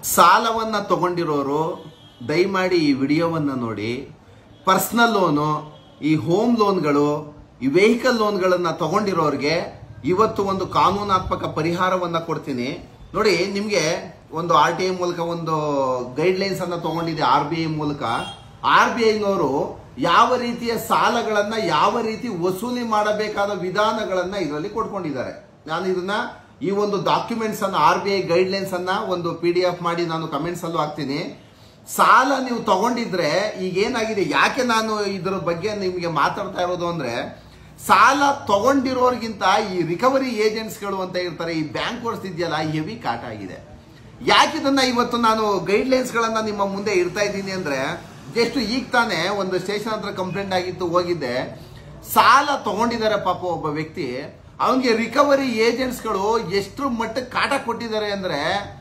ಸಾಲವನ್ನ ತಗೊಂಡಿರೋರು ದಯಮಾಡಿ ಈ ವಿಡಿಯೋವನ್ನ ನೋಡಿ ಪರ್ಸನಲ್ ಲೋನು ಈ ಹೋಮ್ ಲೋನ್ಗಳು ಈ ವೆಹಿಕಲ್ ಲೋನ್ಗಳನ್ನ ತಗೊಂಡಿರೋರಿಗೆ ಇವತ್ತು ಒಂದು ಕಾನೂನಾತ್ಮಕ ಪರಿಹಾರವನ್ನ ಕೊಡ್ತೀನಿ ನೋಡಿ ನಿಮ್ಗೆ ಒಂದು ಆರ್ ಟಿ ಐ ಮೂಲಕ ಒಂದು ಗೈಡ್ ಲೈನ್ಸ್ ಅನ್ನ ತಗೊಂಡಿದೆ ಆರ್ ಬಿ ಐ ಮೂಲಕ ಆರ್ ಬಿ ಐನವರು ಯಾವ ರೀತಿಯ ಸಾಲಗಳನ್ನ ಯಾವ ರೀತಿ ವಸೂಲಿ ಮಾಡಬೇಕಾದ ವಿಧಾನಗಳನ್ನ ಇದರಲ್ಲಿ ಕೊಟ್ಕೊಂಡಿದ್ದಾರೆ ನಾನು ಇದನ್ನ ಈ ಒಂದು ಡಾಕ್ಯುಮೆಂಟ್ಸ್ ಅನ್ನ R B I guidelines ಅನ್ನ ಒಂದು ಪಿ ಡಿ ಎಫ್ ಮಾಡಿ ನಾನು ಕಮೆಂಟ್ಸ್ ಅಲ್ಲೂ ಹಾಕ್ತೀನಿ ಸಾಲ ನೀವು ತಗೊಂಡಿದ್ರೆ ಈಗ ಏನಾಗಿದೆ ಯಾಕೆ ನಾನು ಇದರ ಬಗ್ಗೆ ನಿಮಗೆ ಮಾತಾಡ್ತಾ ಇರೋದು ಅಂದ್ರೆ ಸಾಲ ತಗೊಂಡಿರೋರ್ಗಿಂತ ಈ ರಿಕವರಿ ಏಜೆಂಟ್ಸ್ಗಳು ಅಂತ ಇರ್ತಾರೆ ಈ ಬ್ಯಾಂಕ್ ವರ್ಸ್ ಇದೆಯಲ್ಲ ಹೆವಿ ಕಾಟ ಆಗಿದೆ ಯಾಕೆ ಇದನ್ನ ಇವತ್ತು ನಾನು ಗೈಡ್ ಲೈನ್ಸ್ ಗಳನ್ನ ನಿಮ್ಮ ಮುಂದೆ ಇಡ್ತಾ ಇದ್ದೀನಿ ಅಂದ್ರೆ ಜಸ್ಟ್ ಈಗ ತಾನೇ ಒಂದು ಸ್ಟೇಷನ್ ಹತ್ರ ಕಂಪ್ಲೇಂಟ್ ಆಗಿತ್ತು ಹೋಗಿದ್ದೆ ಸಾಲ ತಗೊಂಡಿದ್ದಾರೆ ಪಾಪ ಒಬ್ಬ ವ್ಯಕ್ತಿ ಅವನಿಗೆ ರಿಕವರಿ ಏಜೆಂಟ್ಸ್ಗಳು ಎಷ್ಟು ಮಟ್ಟಕ್ಕೆ ಕಾಟ ಕೊಟ್ಟಿದ್ದಾರೆ ಅಂದ್ರೆ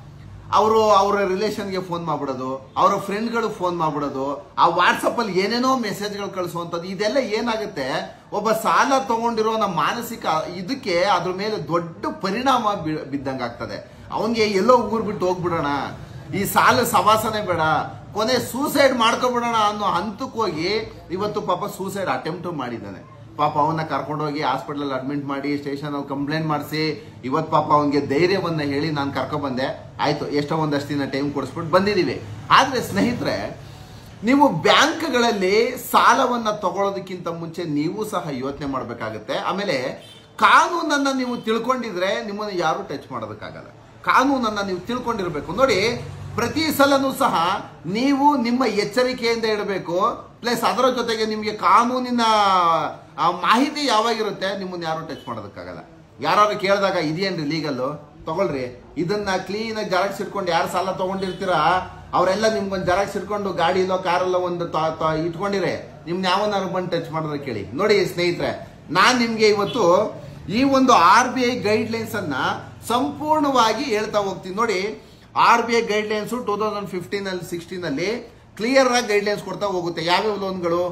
ಅವರು ಅವರ ರಿಲೇಷನ್ಗೆ ಫೋನ್ ಮಾಡ್ಬಿಡೋದು ಅವರ ಫ್ರೆಂಡ್ಗಳು ಫೋನ್ ಮಾಡ್ಬಿಡೋದು ಆ ವಾಟ್ಸಪ್ ಅಲ್ಲಿ ಏನೇನೋ ಮೆಸೇಜ್ಗಳು ಕಳಿಸುವಂಥದ್ದು ಇದೆಲ್ಲ ಏನಾಗುತ್ತೆ ಒಬ್ಬ ಸಾಲ ತಗೊಂಡಿರೋ ನಮ್ಮ ಮಾನಸಿಕ ಇದಕ್ಕೆ ಅದ್ರ ಮೇಲೆ ದೊಡ್ಡ ಪರಿಣಾಮ ಬಿ- ಬಿದ್ದಂಗೆ ಆಗ್ತದೆ ಅವನಿಗೆ ಎಲ್ಲೋ ಊರ್ ಬಿಟ್ಟು ಹೋಗ್ಬಿಡೋಣ ಈ ಸಾಲ ಸವಾಸನೆ ಬೇಡ ಕೊನೆ ಸೂಸೈಡ್ ಮಾಡ್ಕೊಬಿಡೋಣ ಅನ್ನೋ ಹಂತಕ್ಕೆ ಹೋಗಿ ಇವತ್ತು ಪಾಪ ಸೂಸೈಡ್ ಅಟೆಂಪ್ಟ್ ಮಾಡಿದ್ದಾನೆ ಪಾಪ ಅವನ್ನ ಕರ್ಕೊಂಡೋಗಿ ಹಾಸ್ಪಿಟಲ್ ಅಡ್ಮಿಟ್ ಮಾಡಿ ಸ್ಟೇಷನ್ ಅಲ್ಲಿ ಕಂಪ್ಲೇಂಟ್ ಮಾಡಿಸಿ ಇವತ್ತು ಪಾಪ ಅವನಿಗೆ ಧೈರ್ಯವನ್ನ ಹೇಳಿ ನಾನು ಕರ್ಕೊಂಡ್ ಬಂದೆ ಆಯ್ತು ಎಷ್ಟೋ ಒಂದಷ್ಟು ದಿನ ಟೈಮ್ ಕೊಡಿಸ್ಬಿಟ್ಟು ಬಂದಿದೀವಿ ಆದ್ರೆ ಸ್ನೇಹಿತರೆ ನೀವು ಬ್ಯಾಂಕ್ಗಳಲ್ಲಿ ಸಾಲವನ್ನ ತಗೊಳ್ಳೋದಕ್ಕಿಂತ ಮುಂಚೆ ನೀವು ಸಹ ಯೋಚನೆ ಮಾಡಬೇಕಾಗುತ್ತೆ ಆಮೇಲೆ ಕಾನೂನನ್ನ ನೀವು ತಿಳ್ಕೊಂಡಿದ್ರೆ ನಿಮ್ಮನ್ನು ಯಾರು ಟಚ್ ಮಾಡೋದಕ್ಕಾಗಲ್ಲ ಕಾನೂನನ್ನ ನೀವು ತಿಳ್ಕೊಂಡಿರ್ಬೇಕು ನೋಡಿ ಪ್ರತಿ ಸಲನೂ ಸಹ ನೀವು ನಿಮ್ಮ ಎಚ್ಚರಿಕೆಯಿಂದ ಇಡಬೇಕು ಪ್ಲಸ್ ಅದರ ಜೊತೆಗೆ ನಿಮಗೆ ಕಾನೂನಿನ ಆ, ಮಾಹಿತಿ ಯಾವಾಗಿರುತ್ತೆ ನಿಮ್ಮನ್ನ ಯಾರು ಟಚ್ ಮಾಡೋದಕ್ಕಾಗಲ್ಲ ಯಾರು ಕೇಳಿದಾಗ ಇದೇನ್ರಿ ಲೀಗಲ್ಲು ತಗೊಳ್ರಿ ಇದನ್ನ ಕ್ಲೀನ್ ಆಗಿ ಜರಾಕ್ಸ್ ಇಟ್ಕೊಂಡು ಯಾರು ಸಾಲ ತಗೊಂಡಿರ್ತೀರಾ ಅವರೆಲ್ಲ ನಿಮ್ಗೊಂದು ಜರಾಕ್ಸ್ ಇಟ್ಕೊಂಡು ಗಾಡಿಲೋ ಕಾರಲ್ಲೋ ಒಂದು ತ- ತ- ಇಟ್ಕೊಂಡಿರೆ ನಿಮ್ನ ಯಾವನಾರು ಬಂದು ಟಚ್ ಮಾಡಿದ್ರೆ ಕೇಳಿ ನೋಡಿ ಸ್ನೇಹಿತರೆ ನಾನ್ ನಿಮ್ಗೆ ಇವತ್ತು ಈ ಒಂದು R B I guidelines ಅನ್ನ ಸಂಪೂರ್ಣವಾಗಿ ಹೇಳ್ತಾ ಹೋಗ್ತೀನಿ ನೋಡಿ R B I guidelines two thousand fifteen ಅಲ್ಲಿ ಸಿಕ್ಸ್ಟೀನ್ ಅಲ್ಲಿ ಕ್ಲಿಯರ್ ಆಗಿ ಗೈಡ್ ಲೈನ್ಸ್ ಕೊಡ್ತಾ ಹೋಗುತ್ತೆ ಯಾವ್ಯಾವ ಲೋನ್ಗಳು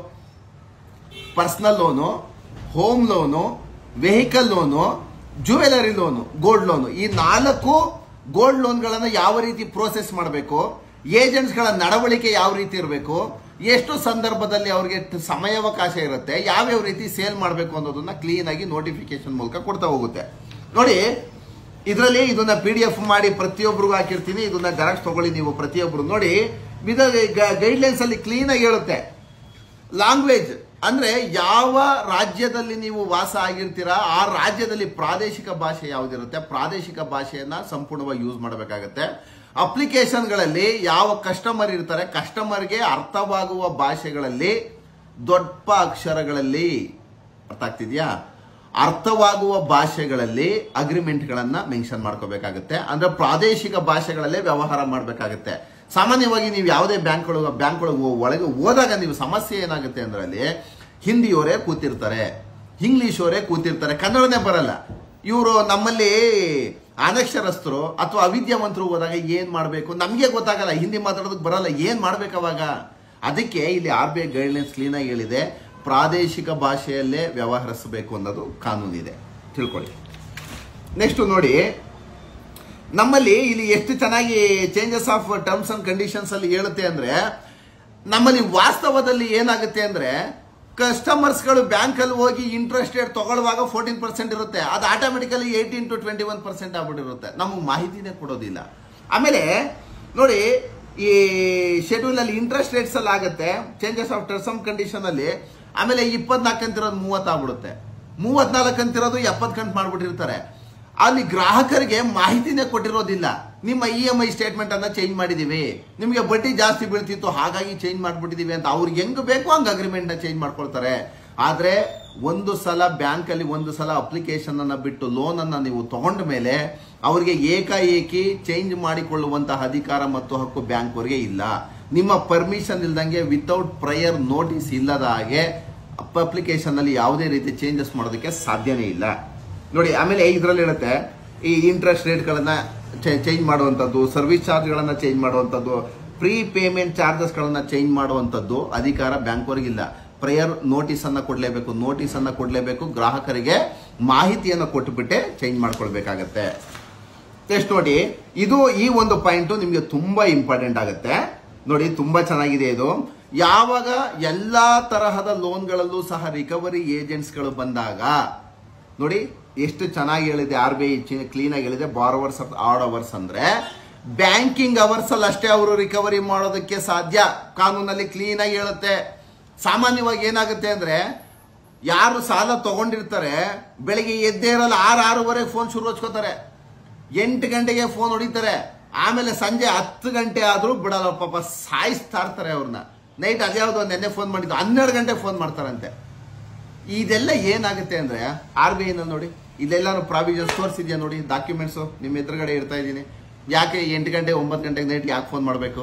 personal loan home loan vehicle loan jewellery loan gold loan ಈ ನಾಲ್ಕು ಗೋಲ್ಡ್ ಲೋನ್ಗಳನ್ನ ಯಾವ ರೀತಿ ಪ್ರೋಸೆಸ್ ಮಾಡಬೇಕು ಏಜೆಂಟ್ಸ್ಗಳ ನಡವಳಿಕೆ ಯಾವ ರೀತಿ ಇರಬೇಕು ಎಷ್ಟು ಸಂದರ್ಭದಲ್ಲಿ ಅವ್ರಿಗೆ ಟ- ಸಮಯಾವಕಾಶ ಇರುತ್ತೆ ಯಾವ್ಯಾವ ರೀತಿ ಸೇಲ್ ಮಾಡಬೇಕು ಅನ್ನೋದನ್ನ ಕ್ಲೀನ್ ಆಗಿ ನೋಟಿಫಿಕೇಶನ್ ಮೂಲಕ ಕೊಡ್ತಾ ಹೋಗುತ್ತೆ ನೋಡಿ ಇದರಲ್ಲಿ ಇದನ್ನ ಪಿ ಡಿ ಎಫ್ ಮಾಡಿ ಪ್ರತಿಯೊಬ್ಬರಿಗೂ ಹಾಕಿರ್ತೀನಿ ಇದನ್ನ ಜೆರಾಕ್ಸ್ ತಗೊಳ್ಳಿ ನೀವು ಪ್ರತಿಯೊಬ್ರು ನೋಡಿ ಗೈಡ್ ಲೈನ್ಸ್ ಅಲ್ಲಿ ಕ್ಲೀನ್ ಆಗಿ ಹೇಳುತ್ತೆ ಲ್ಯಾಂಗ್ವೇಜ್ ಅಂದ್ರೆ ಯಾವ ರಾಜ್ಯದಲ್ಲಿ ನೀವು ವಾಸ ಆಗಿರ್ತೀರಾ ಆ ರಾಜ್ಯದಲ್ಲಿ ಪ್ರಾದೇಶಿಕ ಭಾಷೆ ಯಾವ್ದಿರುತ್ತೆ ಪ್ರಾದೇಶಿಕ ಭಾಷೆಯನ್ನ ಸಂಪೂರ್ಣವಾಗಿ ಯೂಸ್ ಮಾಡಬೇಕಾಗತ್ತೆ ಅಪ್ಲಿಕೇಶನ್ಗಳಲ್ಲಿ ಯಾವ ಕಸ್ಟಮರ್ ಇರ್ತಾರೆ ಕಸ್ಟಮರ್ಗೆ ಅರ್ಥವಾಗುವ ಭಾಷೆಗಳಲ್ಲಿ ದೊಡ್ಡ ಅಕ್ಷರಗಳಲ್ಲಿ ಅರ್ಥ ಆಗ್ತಿದ್ಯಾ ಅರ್ಥವಾಗುವ ಭಾಷೆಗಳಲ್ಲಿ ಅಗ್ರಿಮೆಂಟ್ಗಳನ್ನ ಮೆನ್ಷನ್ ಮಾಡ್ಕೋಬೇಕಾಗುತ್ತೆ ಅಂದ್ರೆ ಪ್ರಾದೇಶಿಕ ಭಾಷೆಗಳಲ್ಲೇ ವ್ಯವಹಾರ ಮಾಡಬೇಕಾಗುತ್ತೆ ಸಾಮಾನ್ಯವಾಗಿ ನೀವು ಯಾವುದೇ ಬ್ಯಾಂಕ್ಗಳು ಬ್ಯಾಂಕ್ಗಳು ಒಳಗೆ ಹೋದಾಗ ನೀವು ಸಮಸ್ಯೆ ಏನಾಗುತ್ತೆ ಅಂದ್ರೆ ಅಲ್ಲಿ ಹಿಂದಿಯವರೇ ಕೂತಿರ್ತಾರೆ ಇಂಗ್ಲಿಷವರೇ ಕೂತಿರ್ತಾರೆ ಕನ್ನಡನೇ ಬರಲ್ಲ ಇವರು ನಮ್ಮಲ್ಲಿ ಅನಕ್ಷರಸ್ಥರು ಅಥವಾ ಅವಿದ್ಯಾವಂತರು ಹೋದಾಗ ಏನ್ ಮಾಡಬೇಕು ನಮಗೆ ಗೊತ್ತಾಗಲ್ಲ ಹಿಂದಿ ಮಾತಾಡೋದಕ್ಕೆ ಬರಲ್ಲ ಏನ್ ಮಾಡ್ಬೇಕು ಅವಾಗ ಅದಕ್ಕೆ ಇಲ್ಲಿ R B I guidelines clean ಆಗಿ ಹೇಳಿದೆ ಪ್ರಾದೇಶಿಕ ಭಾಷೆಯಲ್ಲೇ ವ್ಯವಹರಿಸಬೇಕು ಅನ್ನೋದು ಕಾನೂನಿದೆ ತಿಳ್ಕೊಳ್ಳಿ ನೆಕ್ಸ್ಟ್ ನೋಡಿ ನಮ್ಮಲ್ಲಿ ಇಲ್ಲಿ ಎಷ್ಟು ಚೆನ್ನಾಗಿ changes of terms and conditions ಅಲ್ಲಿ ಹೇಳುತ್ತೆ ಅಂದ್ರೆ ನಮ್ಮಲ್ಲಿ ವಾಸ್ತವದಲ್ಲಿ ಏನಾಗುತ್ತೆ ಅಂದ್ರೆ ಕಸ್ಟಮರ್ಸ್ಗಳು ಬ್ಯಾಂಕ್ ಅಲ್ಲಿ ಹೋಗಿ ಇಂಟ್ರೆಸ್ಟ್ ರೇಟ್ ತಗೊಳ್ಳುವಾಗ ಫೋರ್ಟೀನ್ ಪರ್ಸೆಂಟ್ ಇರುತ್ತೆ ಅದು automatically eighteen to twenty one percent ಆಗ್ಬಿಟ್ಟಿರುತ್ತೆ ನಮಗೆ ಮಾಹಿತಿನೇ ಕೊಡೋದಿಲ್ಲ ಆಮೇಲೆ ನೋಡಿ ಈ ಶೆಡ್ಯೂಲ್ ಅಲ್ಲಿ ಇಂಟ್ರೆಸ್ಟ್ ರೇಟ್ಸ್ ಅಲ್ಲಿ ಆಗುತ್ತೆ changes of terms and condition ಅಲ್ಲಿ ಆಮೇಲೆ ಇಪ್ಪತ್ನಾಲ್ಕು ಅಂತಿರೋದು ಮೂವತ್ತಾಗ್ಬಿಡುತ್ತೆ ಮೂವತ್ನಾಲ್ಕು ಅಂತಿರೋದು ಎಪ್ಪತ್ತು ಗಂಟೆ ಮಾಡ್ಬಿಟ್ಟಿರ್ತಾರೆ ಅಲ್ಲಿ ಗ್ರಾಹಕರಿಗೆ ಮಾಹಿತಿನೇ ಕೊಟ್ಟಿರೋದಿಲ್ಲ ನಿಮ್ಮ ಇ ಎಂ ಐ ಸ್ಟೇಟ್ಮೆಂಟ್ ಅನ್ನ ಚೇಂಜ್ ಮಾಡಿದೀವಿ ನಿಮಗೆ ಬಡ್ಡಿ ಜಾಸ್ತಿ ಬೀಳ್ತಿತ್ತು ಹಾಗಾಗಿ ಚೇಂಜ್ ಮಾಡ್ಬಿಟ್ಟಿದೀವಿ ಅಂತ ಅವ್ರಿಗೆ ಹೆಂಗ್ ಬೇಕು ಹಂಗ ಅಗ್ರಿಮೆಂಟ್ ನ ಚೇಂಜ್ ಮಾಡ್ಕೊಳ್ತಾರೆ ಆದ್ರೆ ಒಂದು ಸಲ ಬ್ಯಾಂಕ್ ಅಲ್ಲಿ ಒಂದು ಸಲ ಅಪ್ಲಿಕೇಶನ್ ಅನ್ನ ಬಿಟ್ಟು ಲೋನ್ ಅನ್ನ ನೀವು ತಗೊಂಡ ಮೇಲೆ ಅವರಿಗೆ ಏಕಾಏಕಿ ಚೇಂಜ್ ಮಾಡಿಕೊಳ್ಳುವಂತಹ ಅಧಿಕಾರ ಮತ್ತು ಹಕ್ಕು ಬ್ಯಾಂಕ್ ಅವರಿಗೆ ಇಲ್ಲ ನಿಮ್ಮ ಪರ್ಮಿಷನ್ ಇಲ್ದಂಗೆ ವಿತೌಟ್ ಪ್ರಯರ್ ನೋಟಿಸ್ ಇಲ್ಲದ ಹಾಗೆ ಅಪ್ಲಿಕೇಶನ್ ಅಲ್ಲಿ ಯಾವುದೇ ರೀತಿ ಚೇಂಜಸ್ ಮಾಡೋದಕ್ಕೆ ಸಾಧ್ಯನೇ ಇಲ್ಲ ನೋಡಿ ಆಮೇಲೆ ಇದರಲ್ಲಿ ಹೇಳುತ್ತೆ ಈ ಇಂಟ್ರೆಸ್ಟ್ ರೇಟ್ಗಳನ್ನ ಚೇಂಜ್ ಮಾಡುವಂಥದ್ದು ಸರ್ವಿಸ್ ಚಾರ್ಜ್ಗಳನ್ನ ಚೇಂಜ್ ಮಾಡುವಂಥದ್ದು ಪ್ರೀ ಪೇಮೆಂಟ್ ಚಾರ್ಜಸ್ಗಳನ್ನ ಚೇಂಜ್ ಮಾಡುವಂಥದ್ದು ಅಧಿಕಾರ ಬ್ಯಾಂಕ್ ಅವರಿಗಿಲ್ಲ ಪ್ರಯರ್ ನೋಟಿಸ್ ಅನ್ನ ಕೊಡ್ಲೇಬೇಕು ನೋಟಿಸ್ ಅನ್ನ ಕೊಡ್ಲೇಬೇಕು ಗ್ರಾಹಕರಿಗೆ ಮಾಹಿತಿಯನ್ನು ಕೊಟ್ಟುಬಿಟ್ಟೆ ಚೇಂಜ್ ಮಾಡ್ಕೊಳ್ಬೇಕಾಗತ್ತೆ ಟೆಸ್ಟ್ ನೋಡಿ ಇದು ಈ ಒಂದು ಪಾಯಿಂಟ್ ನಿಮ್ಗೆ ತುಂಬಾ ಇಂಪಾರ್ಟೆಂಟ್ ಆಗುತ್ತೆ ನೋಡಿ ತುಂಬಾ ಚೆನ್ನಾಗಿದೆ ಇದು ಯಾವಾಗ ಎಲ್ಲಾ ತರಹದ ಲೋನ್ಗಳಲ್ಲೂ ಸಹ ರಿಕವರಿ ಏಜೆಂಟ್ಸ್ಗಳು ಬಂದಾಗ ನೋಡಿ ಎಷ್ಟು ಚೆನ್ನಾಗಿ ಹೇಳಿದೆ ಆರ್ ಬಿ ಐ ಕ್ಲೀನ್ ಆಗಿ ಹೇಳಿದೆ ಬಾರೋವರ್ಸ್ ಆಡ್ ಅವರ್ಸ್ ಅಂದ್ರೆ ಬ್ಯಾಂಕಿಂಗ್ ಅವರ್ಸ್ ಅಲ್ಲಿ ಅಷ್ಟೇ ಅವರು ರಿಕವರಿ ಮಾಡೋದಕ್ಕೆ ಸಾಧ್ಯ ಕಾನೂನಲ್ಲಿ ಕ್ಲೀನ್ ಆಗಿ ಹೇಳುತ್ತೆ ಸಾಮಾನ್ಯವಾಗಿ ಏನಾಗುತ್ತೆ ಅಂದ್ರೆ ಯಾರು ಸಾಲ ತಗೊಂಡಿರ್ತಾರೆ ಬೆಳಿಗ್ಗೆ ಎದ್ದೇ ಇರಲ್ಲ ಆರು ಆರೂವರೆಗೆ ಫೋನ್ ಶುರು ಹಚ್ಕೋತಾರೆ ಎಂಟು ಗಂಟೆಗೆ ಫೋನ್ ಹೊಡಿತಾರೆ ಆಮೇಲೆ ಸಂಜೆ ಹತ್ತು ಗಂಟೆ ಆದ್ರೂ ಬಿಡಲ್ಲ ಪಾಪ ಸಾಯಿಸ್ತಾ ಇರ್ತಾರೆ ಅವ್ರನ್ನ ನೈಟ್ ಅದ್ಯಾವುದೋ ನೆನ್ನೆ ಫೋನ್ ಮಾಡಿದ್ದು ಹನ್ನೆರಡು ಗಂಟೆ ಫೋನ್ ಮಾಡ್ತಾರಂತೆ ಇದೆಲ್ಲ ಏನಾಗುತ್ತೆ ಅಂದ್ರೆ ಆರ್ ಬಿ ಐನಲ್ಲಿ ನೋಡಿ ಇಲ್ಲೆಲ್ಲಾನು ಪ್ರಾವಿಷನ್ಸ್ ತೋರಿಸಿದ್ಯಾ ನೋಡಿ ಡಾಕ್ಯುಮೆಂಟ್ಸು ನಿಮ್ಮ ಎದುರುಗಡೆ ಇರ್ತಾ ಇದ್ದೀನಿ ಯಾಕೆ ಎಂಟು ಗಂಟೆ ಒಂಬತ್ತು ಗಂಟೆಗೆ ನೈಟ್ ಯಾಕೆ ಫೋನ್ ಮಾಡಬೇಕು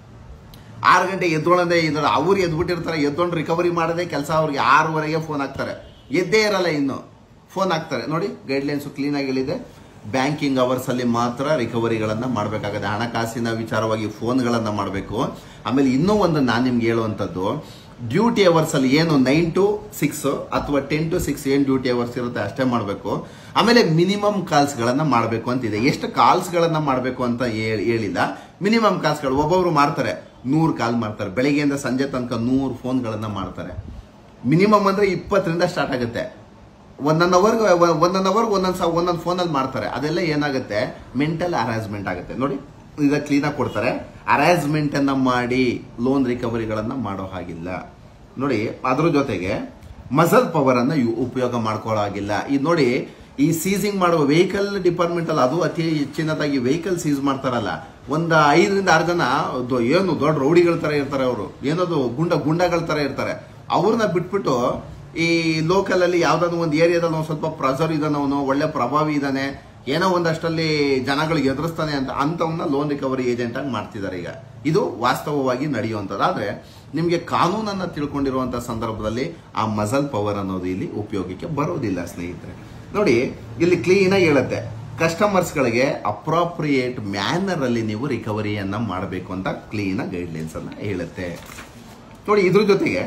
ಆರು ಗಂಟೆ ಎದ್ದೊಳಂದೆ ಇದ್ರೆ ಅವ್ರು ಎದ್ಬಿಟ್ಟಿರ್ತಾರೆ ಎದ್ದೊಂಡು ರಿಕವರಿ ಮಾಡದೆ ಕೆಲಸ ಅವ್ರಿಗೆ ಆರೂವರೆಗೆ ಫೋನ್ ಹಾಕ್ತಾರೆ ಎದ್ದೇ ಇರಲ್ಲ ಇನ್ನು ಫೋನ್ ಹಾಕ್ತಾರೆ ನೋಡಿ ಗೈಡ್ಲೈನ್ಸ್ ಕ್ಲೀನ್ ಆಗಿ ಹೇಳಿದೆ ಬ್ಯಾಂಕಿಂಗ್ ಅವರ್ಸ್ ಅಲ್ಲಿ ಮಾತ್ರ ರಿಕವರಿಗಳನ್ನ ಮಾಡಬೇಕಾಗುತ್ತೆ ಹಣಕಾಸಿನ ವಿಚಾರವಾಗಿ ಫೋನ್ಗಳನ್ನ ಮಾಡಬೇಕು ಆಮೇಲೆ ಇನ್ನೂ ಒಂದು ನಾನು ನಿಮ್ಗೆ ಹೇಳುವಂಥದ್ದು ಡ್ಯೂಟಿ ಅವರ್ಸ್ ಅಲ್ಲಿ ಏನು ನೈನ್ ಟು ಸಿಕ್ಸ್ ಅಥವಾ ಟೆನ್ ಟು ಸಿಕ್ಸ್ ಏನ್ ಡ್ಯೂಟಿ ಅವರ್ಸ್ ಇರುತ್ತೆ ಅಷ್ಟೇ ಮಾಡಬೇಕು ಆಮೇಲೆ ಮಿನಿಮಮ್ ಕಾಲ್ಸ್ ಗಳನ್ನ ಮಾಡಬೇಕು ಅಂತಿದೆ ಎಷ್ಟು ಕಾಲ್ಸ್ ಗಳನ್ನ ಮಾಡಬೇಕು ಅಂತ ಹೇಳ್- ಹೇಳಿಲ್ಲ ಮಿನಿಮಮ್ ಕಾಲ್ಸ್ಗಳು ಒಬ್ಬೊಬ್ರು ಮಾಡ್ತಾರೆ ನೂರು ಕಾಲ್ ಮಾಡ್ತಾರೆ ಬೆಳಿಗ್ಗೆಯಿಂದ ಸಂಜೆ ತನಕ ನೂರು ಫೋನ್ಗಳನ್ನ ಮಾಡ್ತಾರೆ ಮಿನಿಮಮ್ ಅಂದ್ರೆ ಇಪ್ಪತ್ತರಿಂದ ಸ್ಟಾರ್ಟ್ ಆಗುತ್ತೆ ಒಂದೊಂದು ಅವರ್ ಒಂದೊಂದು ಅವರ್ ಒಂದೊಂದು ಸಹ ಒಂದೊಂದು ಫೋನಲ್ಲಿ ಮಾಡ್ತಾರೆ ಅದೆಲ್ಲ ಏನಾಗುತ್ತೆ ಮೆಂಟಲ್ ಹರಾಸ್ಮೆಂಟ್ ಆಗುತ್ತೆ ನೋಡಿ ಈಗ ಕ್ಲೀನಾಗಿ ಕೊಡ್ತಾರೆ ಹರಾಸ್ಮೆಂಟ್ ಅನ್ನ ಮಾಡಿ ಲೋನ್ ರಿಕವರಿಗಳನ್ನ ಮಾಡೋ ಹಾಗಿಲ್ಲ ನೋಡಿ ಅದ್ರ ಜೊತೆಗೆ ಮಸಲ್ ಪವರ್ ಅನ್ನ ಯು- ಉಪಯೋಗ ಮಾಡ್ಕೊಳ್ಳೋ ಹಾಗಿಲ್ಲ ಇದು ನೋಡಿ ಈ ಸೀಸಿಂಗ್ ಮಾಡುವ ವೆಹಿಕಲ್ ಡಿಪಾರ್ಟ್ಮೆಂಟ್ ಅಲ್ಲಿ ಅದು ಅತಿ ಹೆಚ್ಚಿನದಾಗಿ ವೆಹಿಕಲ್ ಸೀಸ್ ಮಾಡ್ತಾರಲ್ಲ ಒಂದು ಐದರಿಂದ ಆರು ಜನ ದೊ- ಏನು ದೊಡ್ಡ ರೌಡಿಗಳ ತರ ಇರ್ತಾರೆ ಅವರು ಏನದು ಗುಂಡ ಗುಂಡಗಳ ತರ ಇರ್ತಾರೆ ಅವ್ರನ್ನ ಬಿಟ್ಬಿಟ್ಟು ಈ ಲೋಕಲ್ ಅಲ್ಲಿ ಯಾವ್ದಾದ್ರು ಒಂದು ಏರಿಯಾದಲ್ಲಿ ಒಂದು ಸ್ವಲ್ಪ ಪ್ರೆಸರ್ ಇದಾನೆ ಅವನು ಒಳ್ಳೆ ಪ್ರಭಾವಿ ಇದ್ದಾನೆ ಏನೋ ಒಂದಷ್ಟಲ್ಲಿ ಜನಗಳಿಗೆ ಎದುರಿಸ್ತಾನೆ ಅಂತ ಅಂತವನ್ನ ಲೋನ್ ರಿಕವರಿ ಏಜೆಂಟ್ ಆಗಿ ಮಾಡ್ತಿದ್ದಾರೆ ಈಗ ಇದು ವಾಸ್ತವವಾಗಿ ನಡೆಯುವಂಥದ್ದು ಆದ್ರೆ ನಿಮಗೆ ಕಾನೂನನ್ನ ತಿಳ್ಕೊಂಡಿರುವಂತಹ ಸಂದರ್ಭದಲ್ಲಿ ಆ ಮಸಲ್ ಪವರ್ ಅನ್ನೋದು ಇಲ್ಲಿ ಉಪಯೋಗಕ್ಕೆ ಬರೋದಿಲ್ಲ ಸ್ನೇಹಿತರೆ ನೋಡಿ ಇಲ್ಲಿ ಕ್ಲೀನ್ ಆಗಿ ಹೇಳುತ್ತೆ ಕಸ್ಟಮರ್ಸ್ ಗಳಿಗೆ ಅಪ್ರಾಪ್ರಿಯೇಟ್ ಮ್ಯಾನರ್ ಅಲ್ಲಿ ನೀವು ರಿಕವರಿಯನ್ನ ಮಾಡಬೇಕು ಅಂತ ಕ್ಲೀನ್ ಗೈಡ್ಲೈನ್ಸ್ ಅನ್ನ ಹೇಳುತ್ತೆ ನೋಡಿ ಇದ್ರ ಜೊತೆಗೆ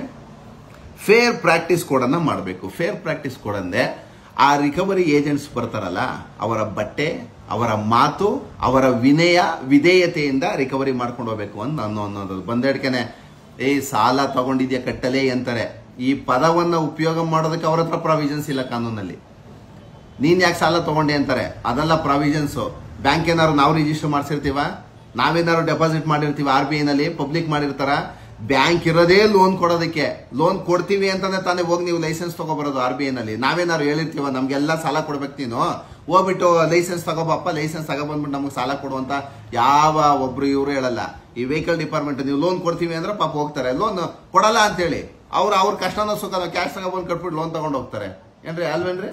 ಫೇರ್ ಪ್ರಾಕ್ಟೀಸ್ ಕೋಡನ್ನ ಮಾಡಬೇಕು ಫೇರ್ ಪ್ರಾಕ್ಟೀಸ್ ಕೋಡ್ ಅಂದ್ರೆ ಆ ರಿಕವರಿ ಏಜೆಂಟ್ಸ್ ಬರ್ತಾರಲ್ಲ ಅವರ ಬಟ್ಟೆ ಅವರ ಮಾತು ಅವರ ವಿನಯ ವಿಧೇಯತೆಯಿಂದ ರಿಕವರಿ ಮಾಡ್ಕೊಂಡು ಹೋಗ್ಬೇಕು ಅಂತ ಅನ್ನೋ ಅನ್ನೋದು ಬಂದೇಡ್ಕೆನೆ ಏ ಸಾಲ ತಗೊಂಡಿದ್ಯಾ ಕಟ್ಟಲೇ ಅಂತಾರೆ ಈ ಪದವನ್ನ ಉಪಯೋಗ ಮಾಡೋದಕ್ಕೆ ಅವ್ರ ಹತ್ರ ಪ್ರಾವಿಷನ್ಸ್ ಇಲ್ಲ ಕಾನೂನಲ್ಲಿ ನೀನ್ ಯಾಕೆ ಸಾಲ ತಗೊಂಡೆ ಅಂತಾರೆ ಅದೆಲ್ಲ ಪ್ರಾವಿಷನ್ಸ್ ಬ್ಯಾಂಕ್ ಏನಾದ್ರು ನಾವು ರಿಜಿಸ್ಟರ್ ಮಾಡ್ಸಿರ್ತೀವ ನಾವೇನಾದ್ರು ಡೆಪಾಸಿಟ್ ಮಾಡಿರ್ತೀವಿ ಆರ್ ಬಿ ಐನಲ್ಲಿ ಪಬ್ಲಿಕ್ ಮಾಡಿರ್ತಾರ ಬ್ಯಾಂಕ್ ಇರೋದೇ ಲೋನ್ ಕೊಡೋದಕ್ಕೆ ಲೋನ್ ಕೊಡ್ತೀವಿ ಅಂತಾನೆ ತಾನೇ ಹೋಗಿ ನೀವು ಲೈಸೆನ್ಸ್ ತಗೋಬರೋದು ಆರ್ ಬಿ ಐನಲ್ಲಿ ನಾವೇನಾದ್ರು ಹೇಳಿರ್ತೀವ ನಮ್ಗೆಲ್ಲ ಸಾಲ ಕೊಡ್ಬೇಕು ನೀನು ಹೋಗ್ಬಿಟ್ಟು ಲೈಸೆನ್ಸ್ ತಗೋಬಪ್ಪ ಲೈಸೆನ್ಸ್ ತಗೊಬಂದ್ಬಿಟ್ಟು ನಮಗೆ ಸಾಲ ಕೊಡುವಂತ ಯಾವ ಒಬ್ರು ಇವರು ಹೇಳಲ್ಲ ಈ ವೆಹಿಕಲ್ ಡಿಪಾರ್ಟ್ಮೆಂಟ್ ನೀವು ಲೋನ್ ಕೊಡ್ತೀವಿ ಅಂದ್ರೆ ಪಾಪ ಹೋಗ್ತಾರೆ ಲೋನ್ ಕೊಡಲ್ಲ ಅಂತೇಳಿ ಅವ್ರು ಅವ್ರ ಕಷ್ಟನ ಸುಖನ ಕ್ಯಾಶ್ ತಗೊಬಂದು ಕಟ್ಬಿಟ್ಟು ಲೋನ್ ತಗೊಂಡು ಹೋಗ್ತಾರೆ ಏನ್ರಿ ಅಲ್ವೇನ್ರಿ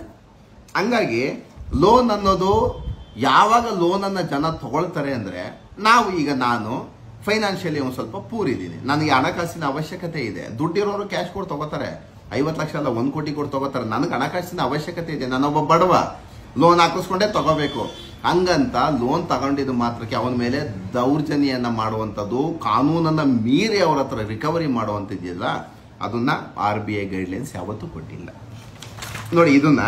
ಹಂಗಾಗಿ ಲೋನ್ ಅನ್ನೋದು ಯಾವಾಗ ಲೋನ್ ಅನ್ನ ಜನ ತಗೊಳ್ತಾರೆ ಅಂದ್ರೆ ನಾವು ಈಗ ನಾನು ಫೈನಾನ್ಷಿಯಲಿ ಒಂದು ಸ್ವಲ್ಪ ಪೂರ್ ಇದ್ದೀನಿ ನನಗೆ ಹಣಕಾಸಿನ ಅವಶ್ಯಕತೆ ಇದೆ ದುಡ್ಡಿರೋರು ಕ್ಯಾಶ್ ಕೊಟ್ಟು ತಗೋತಾರೆ ಐವತ್ತು ಲಕ್ಷ ಅಲ್ಲ ಒಂದು ಕೋಟಿ ಕೊಟ್ಟು ತಗೋತಾರೆ ನನಗೆ ಹಣಕಾಸಿನ ಅವಶ್ಯಕತೆ ಇದೆ ನಾನೊಬ್ಬ ಬಡವ ಲೋನ್ ಹಾಕಿಸ್ಕೊಂಡೇ ತಗೋಬೇಕು ಹಂಗಂತ ಲೋನ್ ತಗೊಂಡಿದ್ದು ಮಾತ್ರಕ್ಕೆ ಅವನ ಮೇಲೆ ದೌರ್ಜನ್ಯನ ಮಾಡುವಂಥದ್ದು ಕಾನೂನನ್ನ ಮೀರಿ ಅವ್ರ ಹತ್ರ ರಿಕವರಿ ಮಾಡುವಂಥದ್ದಿಲ್ಲ ಅದನ್ನ ಆರ್ ಬಿ ಐ ಗೈಡ್ಲೈನ್ಸ್ ಯಾವತ್ತೂ ಕೊಟ್ಟಿಲ್ಲ ನೋಡಿ ಇದನ್ನ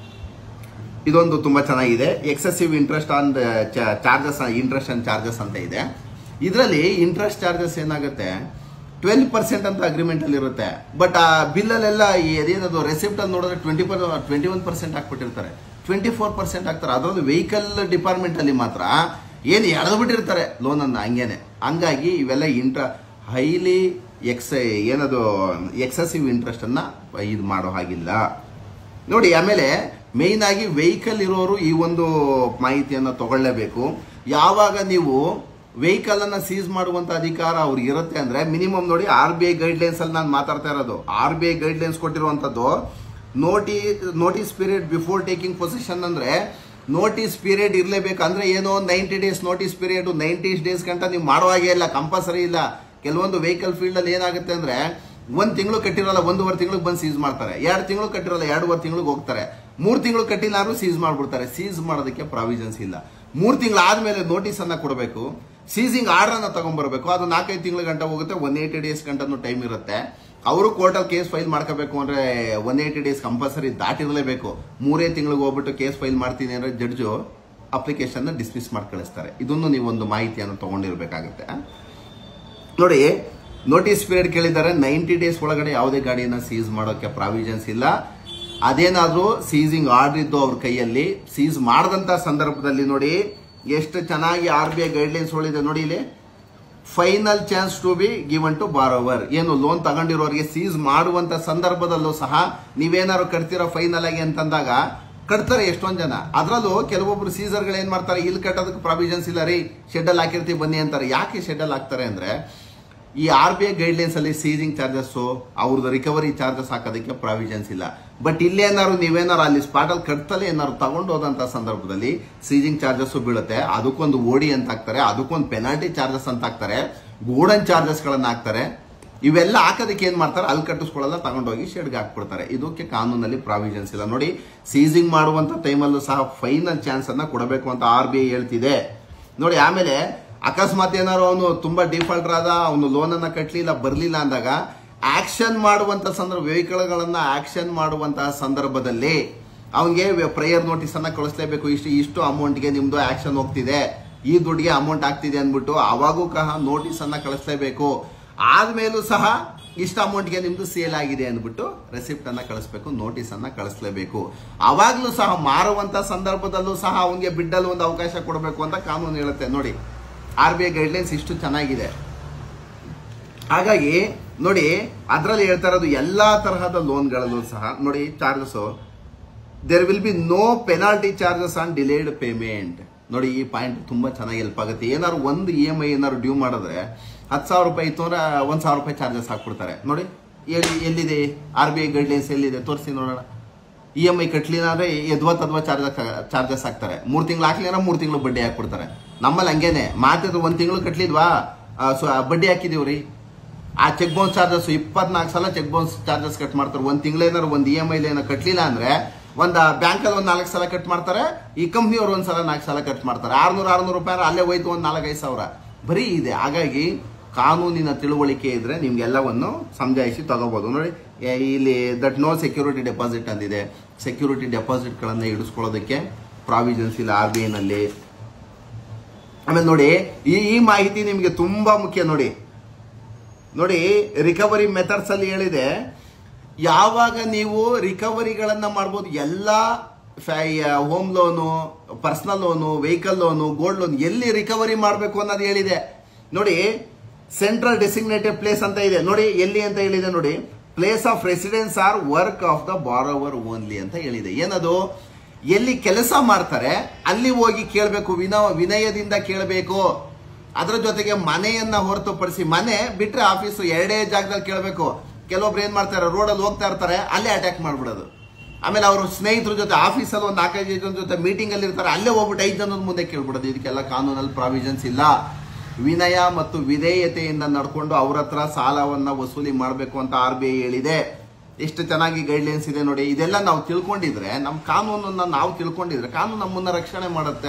ಇದೊಂದು ತುಂಬಾ ಚೆನ್ನಾಗಿದೆ excessive interest on charges interest and charges ಅಂತ ಇದೆ ಇದರಲ್ಲಿ ಇಂಟ್ರೆಸ್ಟ್ ಚಾರ್ಜಸ್ ಏನಾಗುತ್ತೆ ಟ್ವೆಲ್ ಪರ್ಸೆಂಟ್ ಅಂತ ಅಗ್ರಿಮೆಂಟ್ ಅಲ್ಲಿ ಇರುತ್ತೆ ಬಟ್ ಆ ಬಿಲ್ ಅಲ್ಲೆಲ್ಲ ಅದೇನದು ರೆಸಿಪ್ಟ್ ಅಲ್ಲಿ ನೋಡಿದ್ರೆ twenty per twenty one percent ಹಾಕ್ಬಿಟ್ಟಿರ್ತಾರೆ ಟ್ವೆಂಟಿ ಫೋರ್ ಪರ್ಸೆಂಟ್ ಹಾಕ್ತಾರೆ ಅದೊಂದು ವೆಹಿಕಲ್ ಡಿಪಾರ್ಟ್ಮೆಂಟ್ ಅಲ್ಲಿ ಮಾತ್ರ ಏನು ಎಳೆದು ಬಿಟ್ಟಿರ್ತಾರೆ ಲೋನ್ ಅನ್ನ ಹಂಗೇನೆ ಹಂಗಾಗಿ ಇವೆಲ್ಲ ಇಂಟ್ರ ಹೈಲಿ ಎಕ್ಸ್ ಏನದು ಎಕ್ಸೆಸಿವ್ ಇಂಟ್ರೆಸ್ಟ್ ಅನ್ನ ಇದು ಮಾಡೋ ಹಾಗಿಲ್ಲ ನೋಡಿ ಆಮೇಲೆ ಮೇಯ್ನ್ ಆಗಿ ವೆಹಿಕಲ್ ಇರೋರು ಈ ಒಂದು ಮಾಹಿತಿಯನ್ನ ತಗೊಳ್ಳೇಬೇಕು ಯಾವಾಗ ನೀವು ವೆಹಿಕಲ್ ಅನ್ನ ಸೀಸ್ ಮಾಡುವಂತ ಅಧಿಕಾರ ಅವ್ರಿಗೆ ಇರುತ್ತೆ ಅಂದ್ರೆ ಮಿನಿಮಮ್ ನೋಡಿ ಆರ್ ಬಿ ಐ ಗೈಡ್ಲೈನ್ಸ್ ಅಲ್ಲಿ ನಾನು ಮಾತಾಡ್ತಾ ಇರೋದು ಆರ್ ಬಿ ಐ ಗೈಡ್ಲೈನ್ಸ್ ಕೊಟ್ಟಿರುವಂತದ್ದು ನೋಟಿ notice period before taking possession ಅಂದ್ರೆ ನೋಟಿಸ್ ಪೀರಿಯಡ್ ಇರಲೇಬೇಕು ಅಂದ್ರೆ ಏನೋ ninety days notice period ninety days ಗಂಟ ನೀವು ಮಾಡೋ ಹಾಗೆ ಇಲ್ಲ ಕಂಪಲ್ಸರಿ ಇಲ್ಲ ಕೆಲವೊಂದು ವೆಹಿಕಲ್ ಫೀಲ್ಡ್ ಅಲ್ಲಿ ಏನಾಗುತ್ತೆ ಅಂದ್ರೆ ಒಂದ್ ತಿಂಗಳು ಕಟ್ಟಿರಲ್ಲ ಒಂದೂವರೆ ತಿಂಗಳಿಗೆ ಬಂದು ಸೀಸ್ ಮಾಡ್ತಾರೆ ಎರಡು ತಿಂಗಳು ಕಟ್ಟಿರಲ್ಲ ಎರಡೂವರೆ ತಿಂಗಳಿಗೆ ಹೋಗ್ತಾರೆ ಮೂರ್ ತಿಂಗಳು ಕಟ್ಟಿಲ್ಲಾರು ಸೀಸ್ ಮಾಡ್ಬಿಡ್ತಾರೆ ಸೀಸ್ ಮಾಡೋದಕ್ಕೆ ಪ್ರಾವಿಷನ್ಸ್ ಇಲ್ಲ ಮೂರ್ ತಿಂಗಳು ಆದ್ಮೇಲೆ ನೋಟಿಸ್ ಅನ್ನ ಕೊಡಬೇಕು ಸೀಸಿಂಗ್ ಆರ್ಡರ್ ಅನ್ನ ತಗೊಂಡ್ಬರ್ಬೇಕು ಅದು ನಾಲ್ಕೈದು ತಿಂಗಳ ಗಂಟ ಹೋಗುತ್ತೆ ಒನ್ ಏಯ್ಟಿ ಡೇಸ್ ಗಂಟನು ಟೈಮ್ ಇರುತ್ತೆ ಅವರು ಕೋರ್ಟಲ್ಲಿ ಕೇಸ್ ಫೈಲ್ ಮಾಡ್ಕೋಬೇಕು ಅಂದ್ರೆ ಒನ್ ಏಯ್ಟಿ ಡೇಸ್ ಕಂಪಲ್ಸರಿ ದಾಟಿರಲೇಬೇಕು ಮೂರೇ ತಿಂಗಳಿಗೆ ಹೋಗ್ಬಿಟ್ಟು ಕೇಸ್ ಫೈಲ್ ಮಾಡ್ತೀನಿ ಅಂದ್ರೆ ಜಡ್ಜು ಅಪ್ಲಿಕೇಶನ್ ಡಿಸ್ಮಿಸ್ ಮಾಡಿ ಕಳಿಸ್ತಾರೆ ಇದನ್ನು ನೀವು ಒಂದು ಮಾಹಿತಿಯನ್ನು ತಗೊಂಡಿರ್ಬೇಕಾಗುತ್ತೆ ನೋಡಿ ನೋಟಿಸ್ ಪೀರಿಯಡ್ ಕೇಳಿದ್ದಾರೆ ನೈಂಟಿ ಡೇಸ್ ಒಳಗಡೆ ಯಾವುದೇ ಗಾಡಿಯನ್ನ ಸೀಸ್ ಮಾಡೋಕೆ ಪ್ರಾವಿಷನ್ಸ್ ಇಲ್ಲ ಅದೇನಾದ್ರೂ ಸೀಸಿಂಗ್ ಆರ್ಡರ್ ಇದ್ದು ಅವ್ರ ಕೈಯಲ್ಲಿ ಸೀಸ್ ಮಾಡದಂತ ಸಂದರ್ಭದಲ್ಲಿ ನೋಡಿ ಎಷ್ಟು ಚೆನ್ನಾಗಿ ಆರ್ ಬಿ ಐ ಗೈಡ್ಲೈನ್ಸ್ ಒಳಿದೆ ನೋಡಿ ಇಲ್ಲಿ final chance to be given to borrower ಏನು ಲೋನ್ ತಗೊಂಡಿರೋರಿಗೆ ಸೀಸ್ ಮಾಡುವಂತ ಸಂದರ್ಭದಲ್ಲೂ ಸಹ ನೀವೇನಾದ್ರು ಕಟ್ತೀರೋ ಫೈನಲ್ ಆಗಿ ಅಂತಂದಾಗ ಕಟ್ತಾರೆ ಎಷ್ಟೊಂದ್ ಜನ ಅದರಲ್ಲೂ ಕೆಲವೊಬ್ರು ಸೀಸರ್ಗಳು ಏನ್ ಮಾಡ್ತಾರೆ ಇಲ್ಲಿ ಕಟ್ಟೋದಕ್ಕೆ ಪ್ರಾವಿಷನ್ಸ್ ಇಲ್ಲ ರೀ ಶೆಡ್ಡಲ್ ಹಾಕಿರ್ತೀವಿ ಬನ್ನಿ ಅಂತಾರೆ ಯಾಕೆ ಶೆಡ್ಡಲ್ ಹಾಕ್ತಾರೆ ಅಂದ್ರೆ ಈ ಆರ್ ಬಿ ಐ ಗೈಡ್ಲೈನ್ಸ್ ಅಲ್ಲಿ ಸೀಸಿಂಗ್ ಚಾರ್ಜಸ್ ಅವ್ರದ್ದು ರಿಕವರಿ ಚಾರ್ಜಸ್ ಹಾಕೋದಕ್ಕೆ ಪ್ರಾವಿಷನ್ಸ್ ಇಲ್ಲ ಬಟ್ ಇಲ್ಲೇನಾದ್ರು ನೀವೇನಾರು ಅಲ್ಲಿ ಸ್ಪಾಟ್ ಅಲ್ಲಿ ಕಟ್ತಲೇ ಏನಾದ್ರು ತಗೊಂಡು ಹೋದಂತ ಸಂದರ್ಭದಲ್ಲಿ ಸೀಸಿಂಗ್ ಚಾರ್ಜಸ್ ಬೀಳುತ್ತೆ ಅದಕ್ಕೊಂದು ಓಡಿ ಅಂತ ಹಾಕ್ತಾರೆ ಅದಕ್ಕೊಂದು ಪೆನಾಲ್ಟಿ ಚಾರ್ಜಸ್ ಅಂತ ಹಾಕ್ತಾರೆ ಗೋಡನ್ ಚಾರ್ಜಸ್ ಗಳನ್ನ ಹಾಕ್ತಾರೆ ಇವೆಲ್ಲ ಹಾಕೋದಕ್ಕೆ ಏನ್ ಮಾಡ್ತಾರೆ ಅಲ್ಲಿ ಕಟ್ಟಿಸ್ಕೊಳ್ಳಲ್ಲ ತಗೊಂಡೋಗಿ ಶೆಡ್ಗೆ ಹಾಕ್ಬಿಡ್ತಾರೆ ಇದಕ್ಕೆ ಕಾನೂನಲ್ಲಿ ಪ್ರಾವಿಷನ್ಸ್ ಇಲ್ಲ ನೋಡಿ ಸೀಸಿಂಗ್ ಮಾಡುವಂತ ಟೈಮಲ್ಲೂ ಸಹ ಫೈನಲ್ ಚಾನ್ಸ್ ಅನ್ನ ಕೊಡಬೇಕು ಅಂತ ಆರ್ ಬಿ ಐ ಹೇಳ್ತಿದೆ ನೋಡಿ ಆಮೇಲೆ ಅಕಸ್ಮಾತ್ ಏನಾರು ಅವನು ತುಂಬಾ ಡಿಫಾಲ್ಟರ್ ಆದ ಅವನು ಲೋನ್ ಅನ್ನ ಕಟ್ಟಲಿಲ್ಲ ಬರ್ಲಿಲ್ಲ ಅಂದಾಗ ಆಕ್ಷನ್ ಮಾಡುವಂತ ಸಂದರ್ಭ ವೆಹಿಕಲ್ಗಳನ್ನ ಆಕ್ಷನ್ ಮಾಡುವಂತಹ ಸಂದರ್ಭದಲ್ಲಿ ಅವನಿಗೆ ಪ್ರೇಯರ್ ನೋಟಿಸ್ ಅನ್ನ ಕಳಿಸ್ಲೇಬೇಕು ಇಷ್ಟು ಇಷ್ಟು ಅಮೌಂಟ್ಗೆ ನಿಮ್ದು ಆಕ್ಷನ್ ಹೋಗ್ತಿದೆ ಈ ದುಡ್ಡಿಗೆ ಅಮೌಂಟ್ ಆಗ್ತಿದೆ ಅಂದ್ಬಿಟ್ಟು ಅವಾಗೂ ಸಹ ನೋಟಿಸ್ ಅನ್ನ ಕಳಿಸ್ಲೇಬೇಕು ಆದ್ಮೇಲೂ ಸಹ ಇಷ್ಟು ಅಮೌಂಟ್ಗೆ ನಿಮ್ದು ಸೇಲ್ ಆಗಿದೆ ಅಂದ್ಬಿಟ್ಟು ರೆಸಿಪ್ಟ್ ಅನ್ನ ಕಳಿಸ್ಬೇಕು ನೋಟಿಸ್ ಅನ್ನ ಕಳಿಸ್ಲೇಬೇಕು ಅವಾಗ್ಲೂ ಸಹ ಮಾರುವಂತ ಸಂದರ್ಭದಲ್ಲೂ ಸಹ ಅವನಿಗೆ ಬಿಡ್ಡಲು ಒಂದು ಅವಕಾಶ ಕೊಡಬೇಕು ಅಂತ ಕಾನೂನು ಹೇಳುತ್ತೆ ನೋಡಿ ಆರ್ ಬಿ ಐ ಗೈಡ್ಲೈನ್ಸ್ ಇಷ್ಟು ಚೆನ್ನಾಗಿದೆ ಹಾಗಾಗಿ ನೋಡಿ ಅದರಲ್ಲಿ ಹೇಳ್ತಾ ಇರೋದು ಎಲ್ಲಾ ತರಹದ ಲೋನ್ಗಳಲ್ಲೂ ಸಹ ನೋಡಿ charges there will be no penalty charges on delayed payment ನೋಡಿ ಈ ಪಾಯಿಂಟ್ ತುಂಬಾ ಚೆನ್ನಾಗಿ ಹೆಲ್ಪ್ ಆಗುತ್ತೆ ಏನಾದ್ರು ಒಂದು ಇ ಎಮ್ ಐ ಏನಾದ್ರು ಡ್ಯೂ ಮಾಡಿದ್ರೆ ಹತ್ತು ಸಾವಿರ ರೂಪಾಯಿ ಇತ್ತು ಅಂದ್ರೆ ಒಂದ್ ಸಾವಿರ ರೂಪಾಯಿ ಚಾರ್ಜಸ್ ಹಾಕ್ಬಿಡ್ತಾರೆ ನೋಡಿ ಎಲ್ಲಿ ಎಲ್ಲಿದೆ ಆರ್ ಬಿ ಐ ಗೈಡ್ಲೈನ್ಸ್ ಎಲ್ಲಿದೆ ತೋರಿಸಿ ನೋಡೋಣ ಇ ಎಮ್ ಐ ಕಟ್ಲಿಲ್ಲ ಅಂದ್ರೆ ಎದ್ವಾ ತದ್ವಾ ಚಾರ್ಜಸ್ ಚಾರ್ಜಸ್ ಹಾಕ್ತಾರೆ ಮೂರ್ ತಿಂಗಳು ಹಾಕ್ಲಿಲ್ಲ ಮೂರ್ ತಿಂಗಳು ಬಡ್ಡಿ ಹಾಕ್ಬಿಡ್ತಾರೆ ನಮ್ಮಲ್ಲಿ ಹಂಗೇನೆ ಮಾತಿದ್ರು ಒಂದ್ ತಿಂಗಳು ಕಟ್ಲಿದ್ವಾ ಆ, ಸೊ ಆ ಬಡ್ಡಿ ಹಾಕಿದೀವ್ರಿ ಆ ಚೆಕ್ ಬೌನ್ಸ್ ಚಾರ್ಜಸ್ ಇಪ್ಪತ್ನಾಲ್ಕು ಸಲ ಚೆಕ್ ಬೌನ್ಸ್ ಚಾರ್ಜಸ್ ಕಟ್ ಮಾಡ್ತಾರೆ ಒಂದ್ ತಿಂಗಳೇನಾರು ಒಂದ್ ಇ ಎಮ್ ಐ ಏನೋ ಕಟ್ಲಿಲ್ಲ ಅಂದ್ರೆ ಒಂದ್ ಬ್ಯಾಂಕ್ ಅಲ್ಲಿ ಒಂದ್ ನಾಲ್ಕು ಸಲ ಕಟ್ ಮಾಡ್ತಾರೆ ಈ ಕಂಪ್ನಿ ಅವ್ರು ಒಂದ್ ಸಲ ನಾಲ್ಕು ಸಲ ಕಟ್ ಮಾಡ್ತಾರೆ ಆರ್ನೂರು ಆರ್ನೂರು ರೂಪಾಯಿ ಅಲ್ಲೇ ಹೋಯ್ತು ಒಂದ್ ನಾಲ್ಕೈದು ಸಾವಿರ ಬರೀ ಇದೆ ಹಾಗಾಗಿ ಕಾನೂನಿನ ತಿಳುವಳಿಕೆ ಇದ್ರೆ ನಿಮ್ಗೆಲ್ಲವನ್ನು ಸಮಜಾಯಿಸಿ ತಗೋಬಹುದು ನೋಡಿ ಏ- ಇಲ್ಲಿ ದಟ್ ನೋ ಸೆಕ್ಯೂರಿಟಿ ಡೆಪಾಸಿಟ್ ಅಂದಿದೆ ಸೆಕ್ಯೂರಿಟಿ ಡೆಪಾಸಿಟ್ ಗಳನ್ನ ಇಡಿಸ್ಕೊಳ್ಳೋದಕ್ಕೆ ಪ್ರಾವಿಷನ್ಸ್ ಇಲ್ಲ ಆರ್ ಬಿ ಐ ನಲ್ಲಿ ಆಮೇಲೆ ನೋಡಿ ಈ ಈ ಮಾಹಿತಿ ನಿಮಗೆ ತುಂಬಾ ಮುಖ್ಯ ನೋಡಿ ನೋಡಿ ರಿಕವರಿ ಮೆಥಡ್ಸ್ ಅಲ್ಲಿ ಹೇಳಿದೆ ಯಾವಾಗ ನೀವು ರಿಕವರಿಗಳನ್ನ ಮಾಡ್ಬೋದು ಎಲ್ಲ home loan personal loan vehicle loan gold loan ಎಲ್ಲಿ ರಿಕವರಿ ಮಾಡಬೇಕು ಅನ್ನೋದು ಹೇಳಿದೆ ನೋಡಿ ಸೆಂಟ್ರಲ್ ಡೆಸಿಗ್ನೇಟೆಡ್ ಪ್ಲೇಸ್ ಅಂತ ಇದೆ ನೋಡಿ ಎಲ್ಲಿ ಅಂತ ಹೇಳಿದೆ ನೋಡಿ place of residence or work of the borrower only ಅಂತ ಹೇಳಿದೆ ಏನದು ಎಲ್ಲಿ ಕೆಲಸ ಮಾಡ್ತಾರೆ ಅಲ್ಲಿ ಹೋಗಿ ಕೇಳಬೇಕು ವಿನ ವಿನಯದಿಂದ ಕೇಳಬೇಕು ಅದರ ಜೊತೆಗೆ ಮನೆಯನ್ನ ಹೊರತುಪಡಿಸಿ ಮನೆ ಬಿಟ್ರೆ ಆಫೀಸು ಎರಡೇ ಜಾಗದಲ್ಲಿ ಕೇಳಬೇಕು ಕೆಲವೊಬ್ರು ಏನ್ ಮಾಡ್ತಾರೆ ರೋಡಲ್ಲಿ ಹೋಗ್ತಾ ಇರ್ತಾರೆ ಅಲ್ಲೇ ಅಟ್ಯಾಕ್ ಮಾಡ್ಬಿಡೋದು ಆಮೇಲೆ ಅವ್ರ ಸ್ನೇಹಿತರ ಜೊತೆ ಆಫೀಸಲ್ಲಿ ಒಂದು ನಾಲ್ಕೈದು ಜನ ಜೊತೆ ಮೀಟಿಂಗ್ ಅಲ್ಲಿ ಇರ್ತಾರೆ ಅಲ್ಲೇ ಹೋಗ್ಬಿಟ್ಟು ಐದು ಜನದ ಮುಂದೆ ಕೇಳ್ಬಿಡೋದು ಇದಕ್ಕೆಲ್ಲ ಕಾನೂನಲ್ಲಿ ಪ್ರಾವಿಷನ್ಸ್ ಇಲ್ಲ ವಿನಯ ಮತ್ತು ವಿಧೇಯತೆಯಿಂದ ನಡ್ಕೊಂಡು ಅವ್ರ ಹತ್ರ ಸಾಲವನ್ನ ವಸೂಲಿ ಮಾಡಬೇಕು ಅಂತ ಆರ್ ಬಿ ಐ ಹೇಳಿದೆ ಎಷ್ಟು ಚೆನ್ನಾಗಿ ಗೈಡ್ಲೈನ್ಸ್ ಇದೆ ನೋಡಿ ಇದೆಲ್ಲ ನಾವು ತಿಳ್ಕೊಂಡಿದ್ರೆ ನಮ್ಮ ಕಾನೂನನ್ನ ನಾವು ತಿಳ್ಕೊಂಡಿದ್ರೆ ಕಾನೂನು ನಮ್ಮನ್ನ ರಕ್ಷಣೆ ಮಾಡುತ್ತೆ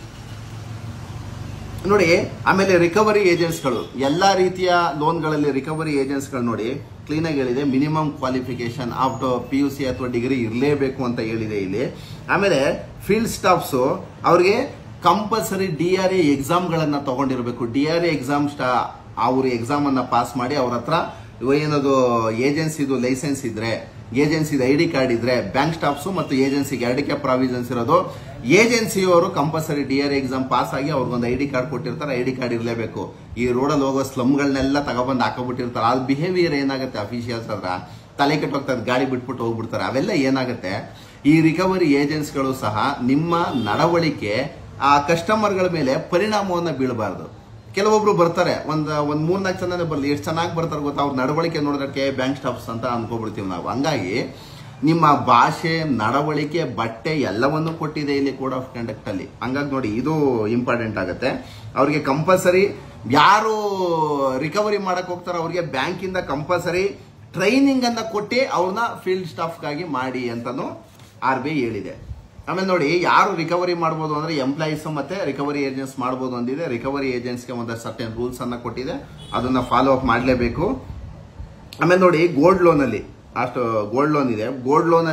ನೋಡಿ ಆಮೇಲೆ ರಿಕವರಿ ಏಜೆಂಟ್ಸ್ಗಳು ಎಲ್ಲಾ ರೀತಿಯ ಲೋನ್ಗಳಲ್ಲಿ ರಿಕವರಿ ಏಜೆಂಟ್ಸ್ಗಳು ನೋಡಿ ಕ್ಲೀನ್ ಆಗಿ ಹೇಳಿದೆ minimum qualification after P U C ಅಥವಾ ಡಿಗ್ರಿ ಇರಲೇಬೇಕು ಅಂತ ಹೇಳಿದೆ ಇಲ್ಲಿ ಆಮೇಲೆ ಫೀಲ್ಡ್ ಸ್ಟಾಫ್ಸ್ ಅವ್ರಿಗೆ ಕಂಪಲ್ಸರಿ ಡಿ ಆರ್ ಎ ಎಕ್ಸಾಮ್ಗಳನ್ನ ತಗೊಂಡಿರಬೇಕು ಡಿ ಆರ್ ಎ ಎಕ್ಸಾಮ್ ಸ್ಟಾ ಅವ್ರ ಎಕ್ಸಾಮ್ ಅನ್ನ ಪಾಸ್ ಮಾಡಿ ಅವ್ರ ಹತ್ರ ಏನದು ಏಜೆನ್ಸಿದು ಲೈಸೆನ್ಸ್ ಇದ್ರೆ ಏಜೆನ್ಸಿದ ಐ ಡಿ ಕಾರ್ಡ್ ಇದ್ರೆ ಬ್ಯಾಂಕ್ ಸ್ಟಾಫ್ಸ್ ಮತ್ತು ಏಜೆನ್ಸಿಗೆ ಎರಡಕ್ಕೆ ಪ್ರಾವಿಷನ್ಸ್ ಇರೋದು ಏಜೆನ್ಸಿಯವರು compulsory D R exam pass ಆಗಿ ಅವ್ರಿಗೊಂದು ಐ ಡಿ ಕಾರ್ಡ್ ಕೊಟ್ಟಿರ್ತಾರೆ ಐ ಡಿ ಕಾರ್ಡ್ ಇರಲೇಬೇಕು ಈ ರೋಡಲ್ಲಿ ಹೋಗೋ ಸ್ಲಮ್ಗಳನ್ನೆಲ್ಲ ತಗೊಬಂದು ಹಾಕೋಬಿಟ್ಟಿರ್ತಾರೆ ಅದು ಬಿಹೇವಿಯರ್ ಏನಾಗುತ್ತೆ ಅಫಿಷಿಯಲ್ಸ್ ಹತ್ರ ತಲೆ ಕೆಟ್ಟೋಗ್ತದೆ ಗಾಡಿ ಬಿಟ್ಬಿಟ್ಟು ಹೋಗ್ಬಿಡ್ತಾರೆ ಅವೆಲ್ಲ ಏನಾಗುತ್ತೆ ಈ ರಿಕವರಿ ಏಜೆನ್ಸ್ಗಳು ಸಹ ನಿಮ್ಮ ನಡವಳಿಕೆ ಆ ಕಸ್ಟಮರ್ಗಳ ಮೇಲೆ ಪರಿಣಾಮವನ್ನು ಬೀಳಬಾರ್ದು ಕೆಲವೊಬ್ರು ಬರ್ತಾರೆ ಒಂದ್ ಒಂದ್ ಮೂರ್ನಾಲ್ಕು ಜನನೇ ಬರಲಿ ಎಷ್ಟು ಚೆನ್ನಾಗಿ ಬರ್ತಾರೆ ಗೊತ್ತಾ ಅವ್ರ ನಡವಳಿಕೆ ನೋಡೋದಕ್ಕೆ ಬ್ಯಾಂಕ್ ಸ್ಟಾಫ್ಸ್ ಅಂತ ಅನ್ಕೋಬಿಡ್ತೀವಿ ನಾವು ಹಂಗಾಗಿ ನಿಮ್ಮ ಭಾಷೆ ನಡವಳಿಕೆ ಬಟ್ಟೆ ಎಲ್ಲವನ್ನೂ ಕೊಟ್ಟಿದೆ ಇಲ್ಲಿ ಕೋಡ್ ಆಫ್ ಕಂಡಕ್ಟ್ ಅಲ್ಲಿ ಹಂಗಾಗಿ ನೋಡಿ ಇದು ಇಂಪಾರ್ಟೆಂಟ್ ಆಗುತ್ತೆ ಅವ್ರಿಗೆ ಕಂಪಲ್ಸರಿ ಯಾರು ರಿಕವರಿ ಮಾಡಕ್ ಹೋಗ್ತಾರೋ ಅವ್ರಿಗೆ ಬ್ಯಾಂಕಿಂದ ಕಂಪಲ್ಸರಿ ಟ್ರೈನಿಂಗ್ ಅನ್ನ ಕೊಟ್ಟು ಅವ್ರನ್ನ ಫೀಲ್ಡ್ ಸ್ಟಾಫ್ಗಾಗಿ ಮಾಡಿ ಅಂತಾನು ಆರ್ ಬಿ ಐ ಹೇಳಿದೆ ಆಮೇಲೆ ನೋಡಿ ಯಾರು ರಿಕವರಿ ಮಾಡ್ಬೋದು ಅಂದ್ರೆ ಎಂಪ್ಲಾಯೀಸ್ ಮತ್ತೆ ರಿಕವರಿ ಏಜೆಂಟ್ಸ್ ಮಾಡ್ಬೋದು ಅಂದಿದೆ ರಿಕವರಿ ಏಜೆಂಟ್ಸ್ಗೆ ಒಂದಷ್ಟು ಸರ್ಟೆನ್ ರೂಲ್ಸ್ ಅನ್ನ ಕೊಟ್ಟಿದೆ ಅದನ್ನ ಫಾಲೋ ಅಪ್ ಮಾಡಲೇಬೇಕು ಆಮೇಲೆ ನೋಡಿ ಗೋಲ್ಡ್ ಲೋನ್ ಅಲ್ಲಿ ಅಷ್ಟು ಗೋಲ್ಡ್ ಲೋನ್ ಇದೆ ಗೋಲ್ಡ್ ಲೋನ್ ಅಲ್ಲಿ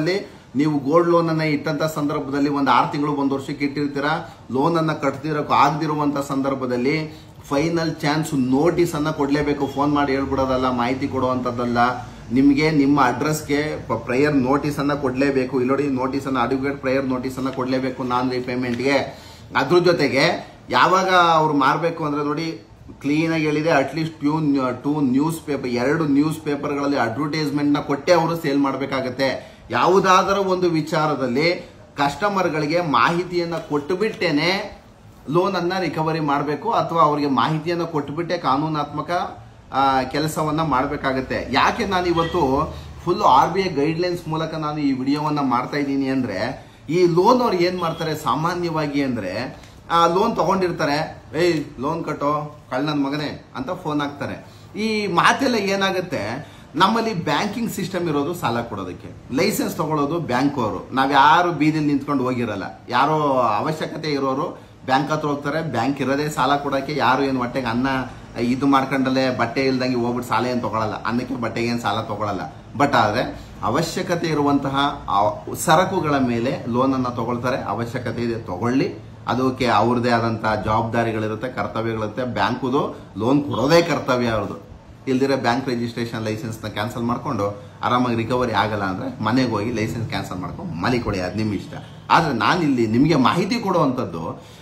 ನೀವು ಗೋಲ್ಡ್ ಲೋನ್ ಅನ್ನ ಇಟ್ಟಂತ ಸಂದರ್ಭದಲ್ಲಿ ಒಂದು ಆರು ತಿಂಗಳು ಒಂದು ವರ್ಷಕ್ಕೆ ಇಟ್ಟಿರ್ತೀರಾ ಲೋನ್ ಅನ್ನ ಕಟ್ತಿರಕ್ಕೆ ಆಗದಿರುವಂತ ಸಂದರ್ಭದಲ್ಲಿ ಫೈನಲ್ ಚಾನ್ಸ್ ನೋಟಿಸ್ ಅನ್ನ ಕೊಡ್ಲೇಬೇಕು ಫೋನ್ ಮಾಡಿ ಹೇಳ್ಬಿಡೋದಲ್ಲ ಮಾಹಿತಿ ಕೊಡುವಂತದ್ದಲ್ಲ ನಿಮಗೆ ನಿಮ್ಮ ಅಡ್ರೆಸ್ಗೆ ಪ್ರಯರ್ ನೋಟಿಸ್ ಅನ್ನ ಕೊಡ್ಲೇಬೇಕು ಇಲ್ಲಿ ನೋಡಿ ನೋಟಿಸ್ ಅನ್ನ ಅಡ್ವೊಕೇಟ್ ಪ್ರಯರ್ ನೋಟಿಸ್ ಅನ್ನ ಕೊಡ್ಲೇಬೇಕು ನಾನ್ ರೀಪೇಮೆಂಟ್ಗೆ ಅದ್ರ ಜೊತೆಗೆ ಯಾವಾಗ ಅವ್ರು ಮಾರಬೇಕು ಅಂದ್ರೆ ನೋಡಿ ಕ್ಲೀನ್ ಆಗಿ ಹೇಳಿದೆ at least two two newspaper ಎರಡು ನ್ಯೂಸ್ ಪೇಪರ್ಗಳಲ್ಲಿ ಅಡ್ವರ್ಟೈಸ್ಮೆಂಟ್ ನ ಕೊಟ್ಟೆ ಅವರು ಸೇಲ್ ಮಾಡಬೇಕಾಗತ್ತೆ ಯಾವುದಾದರೂ ಒಂದು ವಿಚಾರದಲ್ಲಿ ಕಸ್ಟಮರ್ಗಳಿಗೆ ಮಾಹಿತಿಯನ್ನ ಕೊಟ್ಟು ಬಿಟ್ಟೇನೆ ಲೋನ್ ಅನ್ನ ರಿಕವರಿ ಮಾಡಬೇಕು ಅಥವಾ ಅವರಿಗೆ ಮಾಹಿತಿಯನ್ನ ಕೊಟ್ಟುಬಿಟ್ಟೆ ಕಾನೂನಾತ್ಮಕ ಆ, ಕೆಲಸವನ್ನ ಮಾಡಬೇಕಾಗತ್ತೆ ಯಾಕೆ ನಾನು ಇವತ್ತು full R B I guidelines ಮೂಲಕ ನಾನು ಈ ವಿಡಿಯೋವನ್ನ ಮಾಡ್ತಾ ಇದ್ದೀನಿ ಅಂದ್ರೆ ಈ ಲೋನ್ ಅವ್ರು ಏನ್ ಮಾಡ್ತಾರೆ ಸಾಮಾನ್ಯವಾಗಿ ಅಂದ್ರೆ ಆ ಲೋನ್ ತಗೊಂಡಿರ್ತಾರೆ ಏಯ್ ಲೋನ್ ಕಟ್ಟೋ ಕಳ್ಳನ ಮಗನೇ ಅಂತ ಫೋನ್ ಹಾಕ್ತಾರೆ ಈ ಮಾತೆಲ್ಲ ಏನಾಗುತ್ತೆ ನಮ್ಮಲ್ಲಿ ಬ್ಯಾಂಕಿಂಗ್ ಸಿಸ್ಟಮ್ ಇರೋದು ಸಾಲ ಕೊಡೋದಕ್ಕೆ ಲೈಸೆನ್ಸ್ ತಗೊಳ್ಳೋದು ಬ್ಯಾಂಕ್ ಅವರು ನಾವ್ ಯಾರು ಬೀದಿಲಿ ನಿಂತ್ಕೊಂಡು ಹೋಗಿರಲ್ಲ ಯಾರೋ ಅವಶ್ಯಕತೆ ಇರೋರು ಬ್ಯಾಂಕ್ ಹತ್ರ ಹೋಗ್ತಾರೆ ಬ್ಯಾಂಕ್ ಇರೋದೇ ಸಾಲ ಕೊಡೋಕೆ ಯಾರು ಏನು ಹೊಟ್ಟೆಗೆ ಅನ್ನ ಇದು ಮಾಡ್ಕೊಂಡಲ್ಲೇ ಬಟ್ಟೆ ಇಲ್ದಂಗೆ ಹೋಗ್ಬಿಟ್ಟು ಸಾಲ ಏನು ತಗೊಳಲ್ಲ ಅನ್ನಕ್ಕೆ ಬಟ್ಟೆಗೆ ಏನು ಸಾಲ ತಗೊಳಲ್ಲ ಬಟ್ ಆದ್ರೆ ಅವಶ್ಯಕತೆ ಇರುವಂತಹ ಆ ಸರಕುಗಳ ಮೇಲೆ ಲೋನ್ ಅನ್ನ ತಗೊಳ್ತಾರೆ ಅವಶ್ಯಕತೆ ಇದೆ ತಗೊಳ್ಳಿ ಅದಕ್ಕೆ ಅವ್ರದೇ ಆದಂತಹ ಜವಾಬ್ದಾರಿಗಳಿರುತ್ತೆ ಕರ್ತವ್ಯಗಳಿರುತ್ತೆ ಬ್ಯಾಂಕುದು ಲೋನ್ ಕೊಡೋದೇ ಕರ್ತವ್ಯ ಅವ್ರದ್ದು ಇಲ್ದಿರ ಬ್ಯಾಂಕ್ ರಿಜಿಸ್ಟ್ರೇಷನ್ ಲೈಸೆನ್ಸ್ ನ ಕ್ಯಾನ್ಸಲ್ ಮಾಡ್ಕೊಂಡು ಆರಾಮಾಗಿ ರಿಕವರಿ ಆಗಲ್ಲ ಅಂದ್ರೆ ಮನೆಗೆ ಹೋಗಿ ಲೈಸೆನ್ಸ್ ಕ್ಯಾನ್ಸಲ್ ಮಾಡ್ಕೊಂಡು ಮನೆ ಕೊಡಿ ಅದು ನಿಮ್ಮ ಇಷ್ಟ ಆದ್ರೆ ನಾನಿಲ್ಲಿ ನಿಮಗೆ ಮಾಹಿತಿ ಕೊಡುವಂಥದ್ದು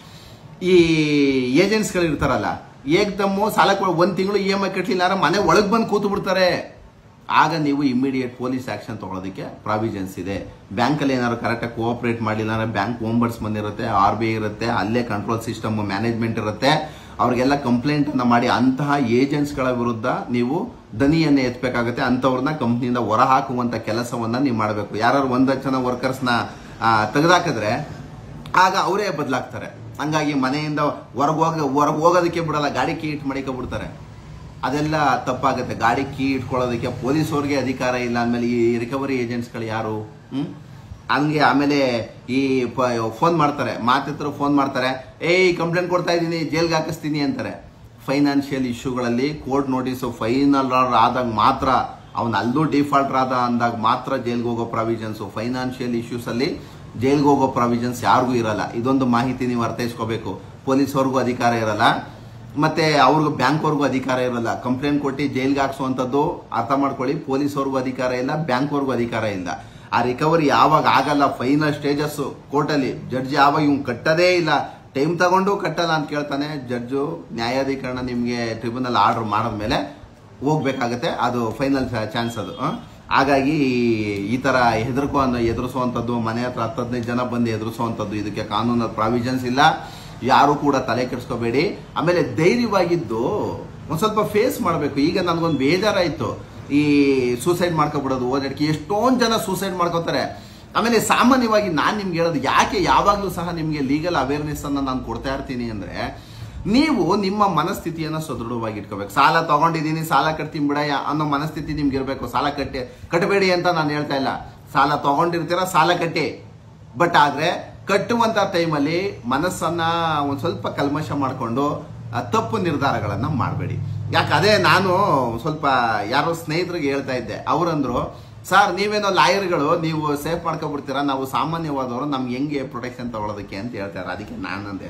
ಈ ಏಜೆಂಟ್ಸ್ಗಳು ಇರ್ತಾರಲ್ಲ ಏಕ್ದಮ್ಮು ಸಾಲ ಕೊಡ ಒಂದ್ ತಿಂಗಳು ಇ ಎಂ ಐ ಕಟ್ಟಲಿಲ್ಲ ಅಂದ್ರೆ ಮನೆ ಒಳಗೆ ಬಂದು ಕೂತು ಬಿಡ್ತಾರೆ ಆಗ ನೀವು ಇಮಿಡಿಯೇಟ್ ಪೊಲೀಸ್ ಆಕ್ಷನ್ ತಗೊಳ್ಳೋದಕ್ಕೆ ಪ್ರಾವಿಷನ್ಸ್ ಇದೆ ಬ್ಯಾಂಕಲ್ಲಿ ಏನಾದ್ರು ಕರೆಕ್ಟಾಗಿ ಕೋಆಪರೇಟ್ ಮಾಡಲಿಲ್ಲ ಅಂದ್ರೆ ಬ್ಯಾಂಕ್ ಓಂಬರ್ಸ್ ಇರುತ್ತೆ ಆರ್ ಬಿ ಐ ಇರುತ್ತೆ ಅಲ್ಲೇ ಕಂಟ್ರೋಲ್ ಸಿಸ್ಟಮ್ ಮ್ಯಾನೇಜ್ಮೆಂಟ್ ಇರುತ್ತೆ ಅವ್ರಿಗೆಲ್ಲ ಕಂಪ್ಲೇಂಟ್ ಅನ್ನ ಮಾಡಿ ಅಂತಹ ಏಜೆಂಟ್ಸ್ಗಳ ವಿರುದ್ಧ ನೀವು ದನಿಯನ್ನ ಎತ್ತಬೇಕಾಗುತ್ತೆ ಅಂತವ್ರನ್ನ ಕಂಪ್ನಿಯಿಂದ ಹೊರ ಹಾಕುವಂತ ಕೆಲಸವನ್ನ ನೀವು ಮಾಡಬೇಕು ಯಾರು ಒಂದಷ್ಟು ಜನ ವರ್ಕರ್ಸ್ನ ತೆಗೆದಾಕಿದ್ರೆ ಆಗ ಅವರೇ ಬದಲಾಗ್ತಾರೆ ಹಂಗಾಗಿ ಮನೆಯಿಂದ ಹೊರಗೆ ಹೋಗ ಹೊರಗೆ ಹೋಗೋದಕ್ಕೆ ಬಿಡಲ್ಲ ಗಾಡಿ ಕೀ ಇಟ್ಟು ಮಡಿಕೊಬಿಡ್ತಾರೆ ಅದೆಲ್ಲ ತಪ್ಪಾಗುತ್ತೆ ಗಾಡಿ ಕೀ ಇಟ್ಕೊಳ್ಳೋದಕ್ಕೆ ಪೊಲೀಸವ್ರಿಗೆ ಅಧಿಕಾರ ಇಲ್ಲ ಅಂದ್ಮೇಲೆ ಈ ರಿಕವರಿ ಏಜೆಂಟ್ಸ್ಗಳು ಯಾರು ಹ್ಮ್ ಹಂಗೆ ಆಮೇಲೆ ಈ ಫೋನ್ ಮಾಡ್ತಾರೆ ಮಾತಿತ್ರ ಫೋನ್ ಮಾಡ್ತಾರೆ ಏಯ್ ಕಂಪ್ಲೇಂಟ್ ಕೊಡ್ತಾ ಇದ್ದೀನಿ ಜೈಲ್ಗೆ ಹಾಕಿಸ್ತೀನಿ ಅಂತಾರೆ ಫೈನಾನ್ಷಿಯಲ್ ಇಶ್ಯೂಗಳಲ್ಲಿ ಕೋರ್ಟ್ ನೋಟಿಸು ಫೈನಲ್ ಆದಾಗ ಮಾತ್ರ ಅವನ ಅಲ್ಲೂ ಡಿಫಾಲ್ಟರ್ ಆದ ಅಂದಾಗ ಮಾತ್ರ ಜೈಲ್ಗೆ ಹೋಗೋ ಪ್ರಾವಿಷನ್ಸ್ ಫೈನಾನ್ಷಿಯಲ್ ಇಶ್ಯೂಸ್ ಅಲ್ಲಿ ಜೈಲ್ಗೆ ಹೋಗೋ ಪ್ರಾವಿಷನ್ಸ್ ಯಾರಿಗೂ ಇರಲ್ಲ ಇದೊಂದು ಮಾಹಿತಿ ನೀವು ಅರ್ಥೈಸ್ಕೋಬೇಕು ಪೊಲೀಸವ್ರಿಗೂ ಅಧಿಕಾರ ಇರಲ್ಲ ಮತ್ತೆ ಅವ್ರಿಗೂ ಬ್ಯಾಂಕ್ ಅವ್ರಿಗೂ ಅಧಿಕಾರ ಇರಲ್ಲ ಕಂಪ್ಲೇಂಟ್ ಕೊಟ್ಟು ಜೈಲ್ಗೆ ಹಾಕ್ಸುವಂಥದ್ದು ಅರ್ಥ ಮಾಡ್ಕೊಳ್ಳಿ ಪೊಲೀಸವ್ರಿಗೂ ಅಧಿಕಾರ ಇಲ್ಲ ಬ್ಯಾಂಕ್ ಅವ್ರಿಗೂ ಅಧಿಕಾರ ಇಲ್ಲ ಆ ರಿಕವರಿ ಯಾವಾಗ ಆಗಲ್ಲ ಫೈನಲ್ ಸ್ಟೇಜಸ್ ಕೋರ್ಟಲ್ಲಿ ಜಡ್ಜ್ ಯಾವಾಗ ಇವ್ ಕಟ್ಟದೇ ಇಲ್ಲ ಟೈಮ್ ತಗೊಂಡು ಕಟ್ಟಲ್ಲ ಅಂತ ಕೇಳ್ತಾನೆ ಜಡ್ಜು ನ್ಯಾಯಾಧೀಕರಣ ನಿಮ್ಗೆ ಟ್ರಿಬ್ಯುನಲ್ ಆರ್ಡರ್ ಮಾಡಿದ್ಮೇಲೆ ಹೋಗ್ಬೇಕಾಗತ್ತೆ ಅದು ಫೈನಲ್ ಚಾನ್ಸ್ ಅದು ಆ? ಹಾಗಾಗಿ ಈ ತರ ಹೆದರ್ಕೋ ಎದುರಿಸುವಂತದ್ದು ಮನೆ ಹತ್ರ ಹತ್ತು ಹದಿನೈದು ಜನ ಬಂದು ಎದುರಿಸುವಂತದ್ದು ಇದಕ್ಕೆ ಕಾನೂನ ಪ್ರಾವಿಷನ್ಸ್ ಇಲ್ಲ ಯಾರು ಕೂಡ ತಲೆ ಕೆಡಿಸ್ಕೋಬೇಡಿ ಆಮೇಲೆ ಧೈರ್ಯವಾಗಿದ್ದು ಒಂದ್ ಸ್ವಲ್ಪ ಫೇಸ್ ಮಾಡಬೇಕು ಈಗ ನನ್ಗೊಂದು ಬೇಜಾರಾಯ್ತು ಈ ಸೂಸೈಡ್ ಮಾಡ್ಕೊಬಿಡೋದು ಓದಾಡಿಕೆ ಎಷ್ಟೊಂದು ಜನ ಸೂಸೈಡ್ ಮಾಡ್ಕೋತಾರೆ ಆಮೇಲೆ ಸಾಮಾನ್ಯವಾಗಿ ನಾನು ನಿಮ್ಗೆ ಹೇಳೋದು ಯಾಕೆ ಯಾವಾಗಲೂ ಸಹ ನಿಮಗೆ ಲೀಗಲ್ ಅವೇರ್ನೆಸ್ ಅನ್ನ ನಾನು ಕೊಡ್ತಾ ಇರ್ತೀನಿ ಅಂದ್ರೆ ನೀವು ನಿಮ್ಮ ಮನಸ್ಥಿತಿಯನ್ನ ಸದೃಢವಾಗಿ ಇಟ್ಕೋಬೇಕು ಸಾಲ ತಗೊಂಡಿದ್ದೀನಿ ಸಾಲ ಕಟ್ತೀನಿ ಬಿಡ ಅನ್ನೋ ಮನಸ್ಥಿತಿ ನಿಮ್ಗೆ ಇರಬೇಕು ಸಾಲ ಕಟ್ಟಿ ಕಟ್ಟಬೇಡಿ ಅಂತ ನಾನು ಹೇಳ್ತಾ ಇಲ್ಲ ಸಾಲ ತಗೊಂಡಿರ್ತೀರ ಸಾಲ ಕಟ್ಟಿ ಬಟ್ ಆದ್ರೆ ಕಟ್ಟುವಂತ ಟೈಮಲ್ಲಿ ಮನಸ್ಸನ್ನ ಒಂದ್ ಸ್ವಲ್ಪ ಕಲ್ಮಶ ಮಾಡಿಕೊಂಡು ತಪ್ಪು ನಿರ್ಧಾರಗಳನ್ನ ಮಾಡಬೇಡಿ ಯಾಕೆ ಅದೇ ನಾನು ಸ್ವಲ್ಪ ಯಾರೋ ಸ್ನೇಹಿತರಿಗೆ ಹೇಳ್ತಾ ಇದ್ದೆ ಅವರಂದ್ರು ಸರ್ ನೀವೇನೋ ಲಾಯರ್ಗಳು ನೀವು ಸೇಫ್ ಮಾಡ್ಕೊಬಿಡ್ತೀರಾ ನಾವು ಸಾಮಾನ್ಯವಾದವರು ನಮ್ಗೆ ಹೆಂಗೆ ಪ್ರೊಟೆಕ್ಷನ್ ತಗೊಳ್ಳೋದಕ್ಕೆ ಅಂತ ಹೇಳ್ತಾರೆ ಅದಕ್ಕೆ ನಾನಂದೆ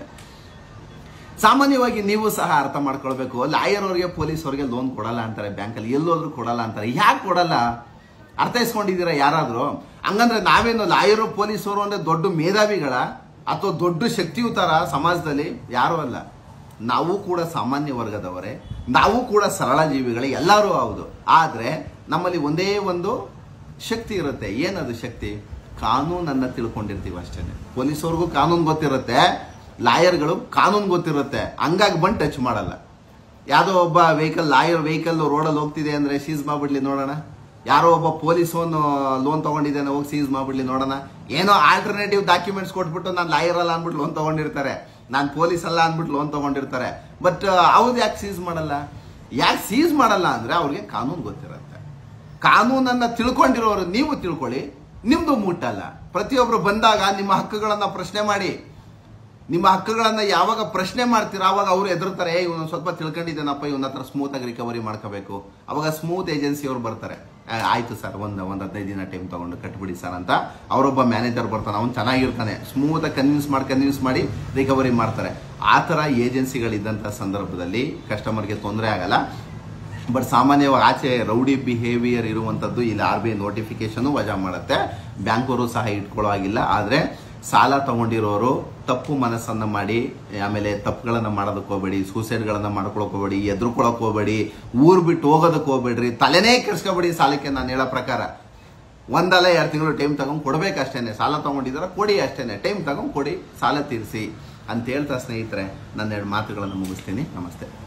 ಸಾಮಾನ್ಯವಾಗಿ ನೀವು ಸಹ ಅರ್ಥ ಮಾಡ್ಕೊಳ್ಬೇಕು ಲಾಯರ್ ಅವ್ರಿಗೆ ಪೊಲೀಸ್ ಅವ್ರಿಗೆ ಲೋನ್ ಕೊಡಲ್ಲ ಅಂತಾರೆ ಬ್ಯಾಂಕಲ್ಲಿ ಎಲ್ಲೋದ್ರೂ ಕೊಡಲ್ಲ ಅಂತಾರೆ ಯಾಕೆ ಕೊಡಲ್ಲ ಅರ್ಥೈಸ್ಕೊಂಡಿದ್ದೀರಾ ಯಾರಾದ್ರೂ ಹಂಗಂದ್ರೆ ನಾವೇನು ಲಾಯರು ಪೊಲೀಸರು ಅಂದ್ರೆ ದೊಡ್ಡ ಮೇಧಾವಿಗಳ ಅಥವಾ ದೊಡ್ಡ ಶಕ್ತಿಯುತರ ಸಮಾಜದಲ್ಲಿ ಯಾರು ಅಲ್ಲ ನಾವು ಕೂಡ ಸಾಮಾನ್ಯ ವರ್ಗದವರೇ ನಾವು ಕೂಡ ಸರಳ ಜೀವಿಗಳೇ ಎಲ್ಲರೂ ಹೌದು ಆದ್ರೆ ನಮ್ಮಲ್ಲಿ ಒಂದೇ ಒಂದು ಶಕ್ತಿ ಇರುತ್ತೆ ಏನದು ಶಕ್ತಿ ಕಾನೂನನ್ನ ತಿಳ್ಕೊಂಡಿರ್ತೀವಿ ಅಷ್ಟೇನೆ ಪೊಲೀಸವ್ರಿಗೂ ಕಾನೂನು ಗೊತ್ತಿರುತ್ತೆ ಲಾಯರ್ಗಳು ಕಾನೂನು ಗೊತ್ತಿರುತ್ತೆ ಹಂಗಾಗಿ ಬಂದು ಟಚ್ ಮಾಡಲ್ಲ ಯಾವುದೋ ಒಬ್ಬ ವೆಹಿಕಲ್ ಲಾಯರ್ ವೆಹಿಕಲ್ ರೋಡಲ್ಲಿ ಹೋಗ್ತಿದೆ ಅಂದ್ರೆ ಸೀಸ್ ಮಾಡ್ಬಿಡ್ಲಿ ನೋಡೋಣ ಯಾರೋ ಒಬ್ಬ ಪೊಲೀಸ್ ಲೋನ್ ತಗೊಂಡಿದ್ದಾನೆ ಹೋಗಿ ಸೀಸ್ ಮಾಡ್ಬಿಡ್ಲಿ ನೋಡೋಣ ಏನೋ ಆಲ್ಟರ್ನೇಟಿವ್ ಡಾಕ್ಯುಮೆಂಟ್ಸ್ ಕೊಟ್ಬಿಟ್ಟು ನಾನು ಲಾಯರ್ ಅಲ್ಲ ಅಂದ್ಬಿಟ್ಟು ಲೋನ್ ತಗೊಂಡಿರ್ತಾರೆ ನಾನು ಪೊಲೀಸ್ ಅಲ್ಲ ಅಂದ್ಬಿಟ್ಟು ಲೋನ್ ತಗೊಂಡಿರ್ತಾರೆ ಬಟ್ ಅವ್ದು ಯಾಕೆ ಸೀಸ್ ಮಾಡಲ್ಲ ಯಾಕೆ ಸೀಸ್ ಮಾಡಲ್ಲ ಅಂದ್ರೆ ಅವ್ರಿಗೆ ಕಾನೂನು ಗೊತ್ತಿರುತ್ತೆ ಕಾನೂನನ್ನ ತಿಳ್ಕೊಂಡಿರೋರು ನೀವು ತಿಳ್ಕೊಳ್ಳಿ ನಿಮ್ದು ಮುಟ್ಟಲ್ಲ ಪ್ರತಿಯೊಬ್ರು ಬಂದಾಗ ನಿಮ್ಮ ಹಕ್ಕುಗಳನ್ನ ಪ್ರಶ್ನೆ ಮಾಡಿ ನಿಮ್ಮ ಹಕ್ಕುಗಳನ್ನ ಯಾವಾಗ ಪ್ರಶ್ನೆ ಮಾಡ್ತೀರಾ ಅವಾಗ ಅವ್ರು ಎದುರ್ತಾರೆ ಇವನು ಸ್ವಲ್ಪ ತಿಳ್ಕೊಂಡಿದ್ದೇನಪ್ಪ ಇವನ ಹತ್ರ ಸ್ಮೂತ್ ಆಗಿ ರಿಕವರಿ ಮಾಡ್ಕೋಬೇಕು ಅವಾಗ ಸ್ಮೂತ್ ಏಜೆನ್ಸಿ ಅವ್ರು ಬರ್ತಾರೆ ಆ, ಆಯ್ತು ಸರ್ ಒಂದು ಒಂದು ಹದಿನೈದು ದಿನ ಟೈಮ್ ತಗೊಂಡು ಕಟ್ಬಿಡಿ ಸರ್ ಅಂತ ಅವರೊಬ್ಬ ಮ್ಯಾನೇಜರ್ ಬರ್ತಾನೆ ಅವ್ನು ಚೆನ್ನಾಗಿರ್ತಾನೆ ಸ್ಮೂತ್ ಕನ್ವಿನ್ಸ್ ಮಾಡಿ ಕನ್ವಿನ್ಸ್ ಮಾಡಿ ರಿಕವರಿ ಮಾಡ್ತಾರೆ ಆ ಥರ ಏಜೆನ್ಸಿಗಳಿದ್ದಂಥ ಸಂದರ್ಭದಲ್ಲಿ ಕಸ್ಟಮರ್ಗೆ ತೊಂದರೆ ಆಗಲ್ಲ ಬಟ್ ಸಾಮಾನ್ಯವಾಗಿ ಆಚೆ ರೌಡಿ ಬಿಹೇವಿಯರ್ ಇರುವಂಥದ್ದು ಇಲ್ಲಿ ಆರ್ ಬಿ ಐ ನೋಟಿಫಿಕೇಶನ್ ವಜಾ ಮಾಡುತ್ತೆ ಬ್ಯಾಂಕವರು ಸಹ ಇಟ್ಕೊಳ್ಳೋ ಆಗಿಲ್ಲ ಆದರೆ ಸಾಲ ತಗೊಂಡಿರೋರು ತಪ್ಪು ಮನಸ್ಸನ್ನ ಮಾಡಿ ಆಮೇಲೆ ತಪ್ಪುಗಳನ್ನ ಮಾಡೋದಕ್ಕೆ ಹೋಗ್ಬೇಡಿ ಸೂಸೈಡ್ಗಳನ್ನ ಮಾಡ್ಕೊಳಕ್ ಹೋಗ್ಬೇಡಿ ಎದ್ರುಕೊಳಕ್ ಹೋಗ್ಬೇಡಿ ಊರ್ ಬಿಟ್ಟು ಹೋಗೋದಕ್ಕೆ ಹೋಗ್ಬೇಡ್ರಿ ತಲೆನೇ ಕೆಡ್ಸ್ಕೊಬೇಡಿ ಸಾಲಕ್ಕೆ ನಾನು ಹೇಳೋ ಪ್ರಕಾರ ಒಂದಲ್ಲ ಎರಡು ತಿಂಗಳು ಟೈಮ್ ತಗೊಂಡು ಕೊಡ್ಬೇಕಷ್ಟೇನೆ ಸಾಲ ತಗೊಂಡಿದ್ರೆ ಕೊಡಿ ಅಷ್ಟೇನೆ ಟೈಮ್ ತಗೊಂಡು ಕೊಡಿ ಸಾಲ ತೀರಿಸಿ ಅಂತ ಹೇಳ್ತಾ ಸ್ನೇಹಿತರೆ ನನ್ನ ಎರಡು ಮಾತುಗಳನ್ನು ಮುಗಿಸ್ತೀನಿ ನಮಸ್ತೆ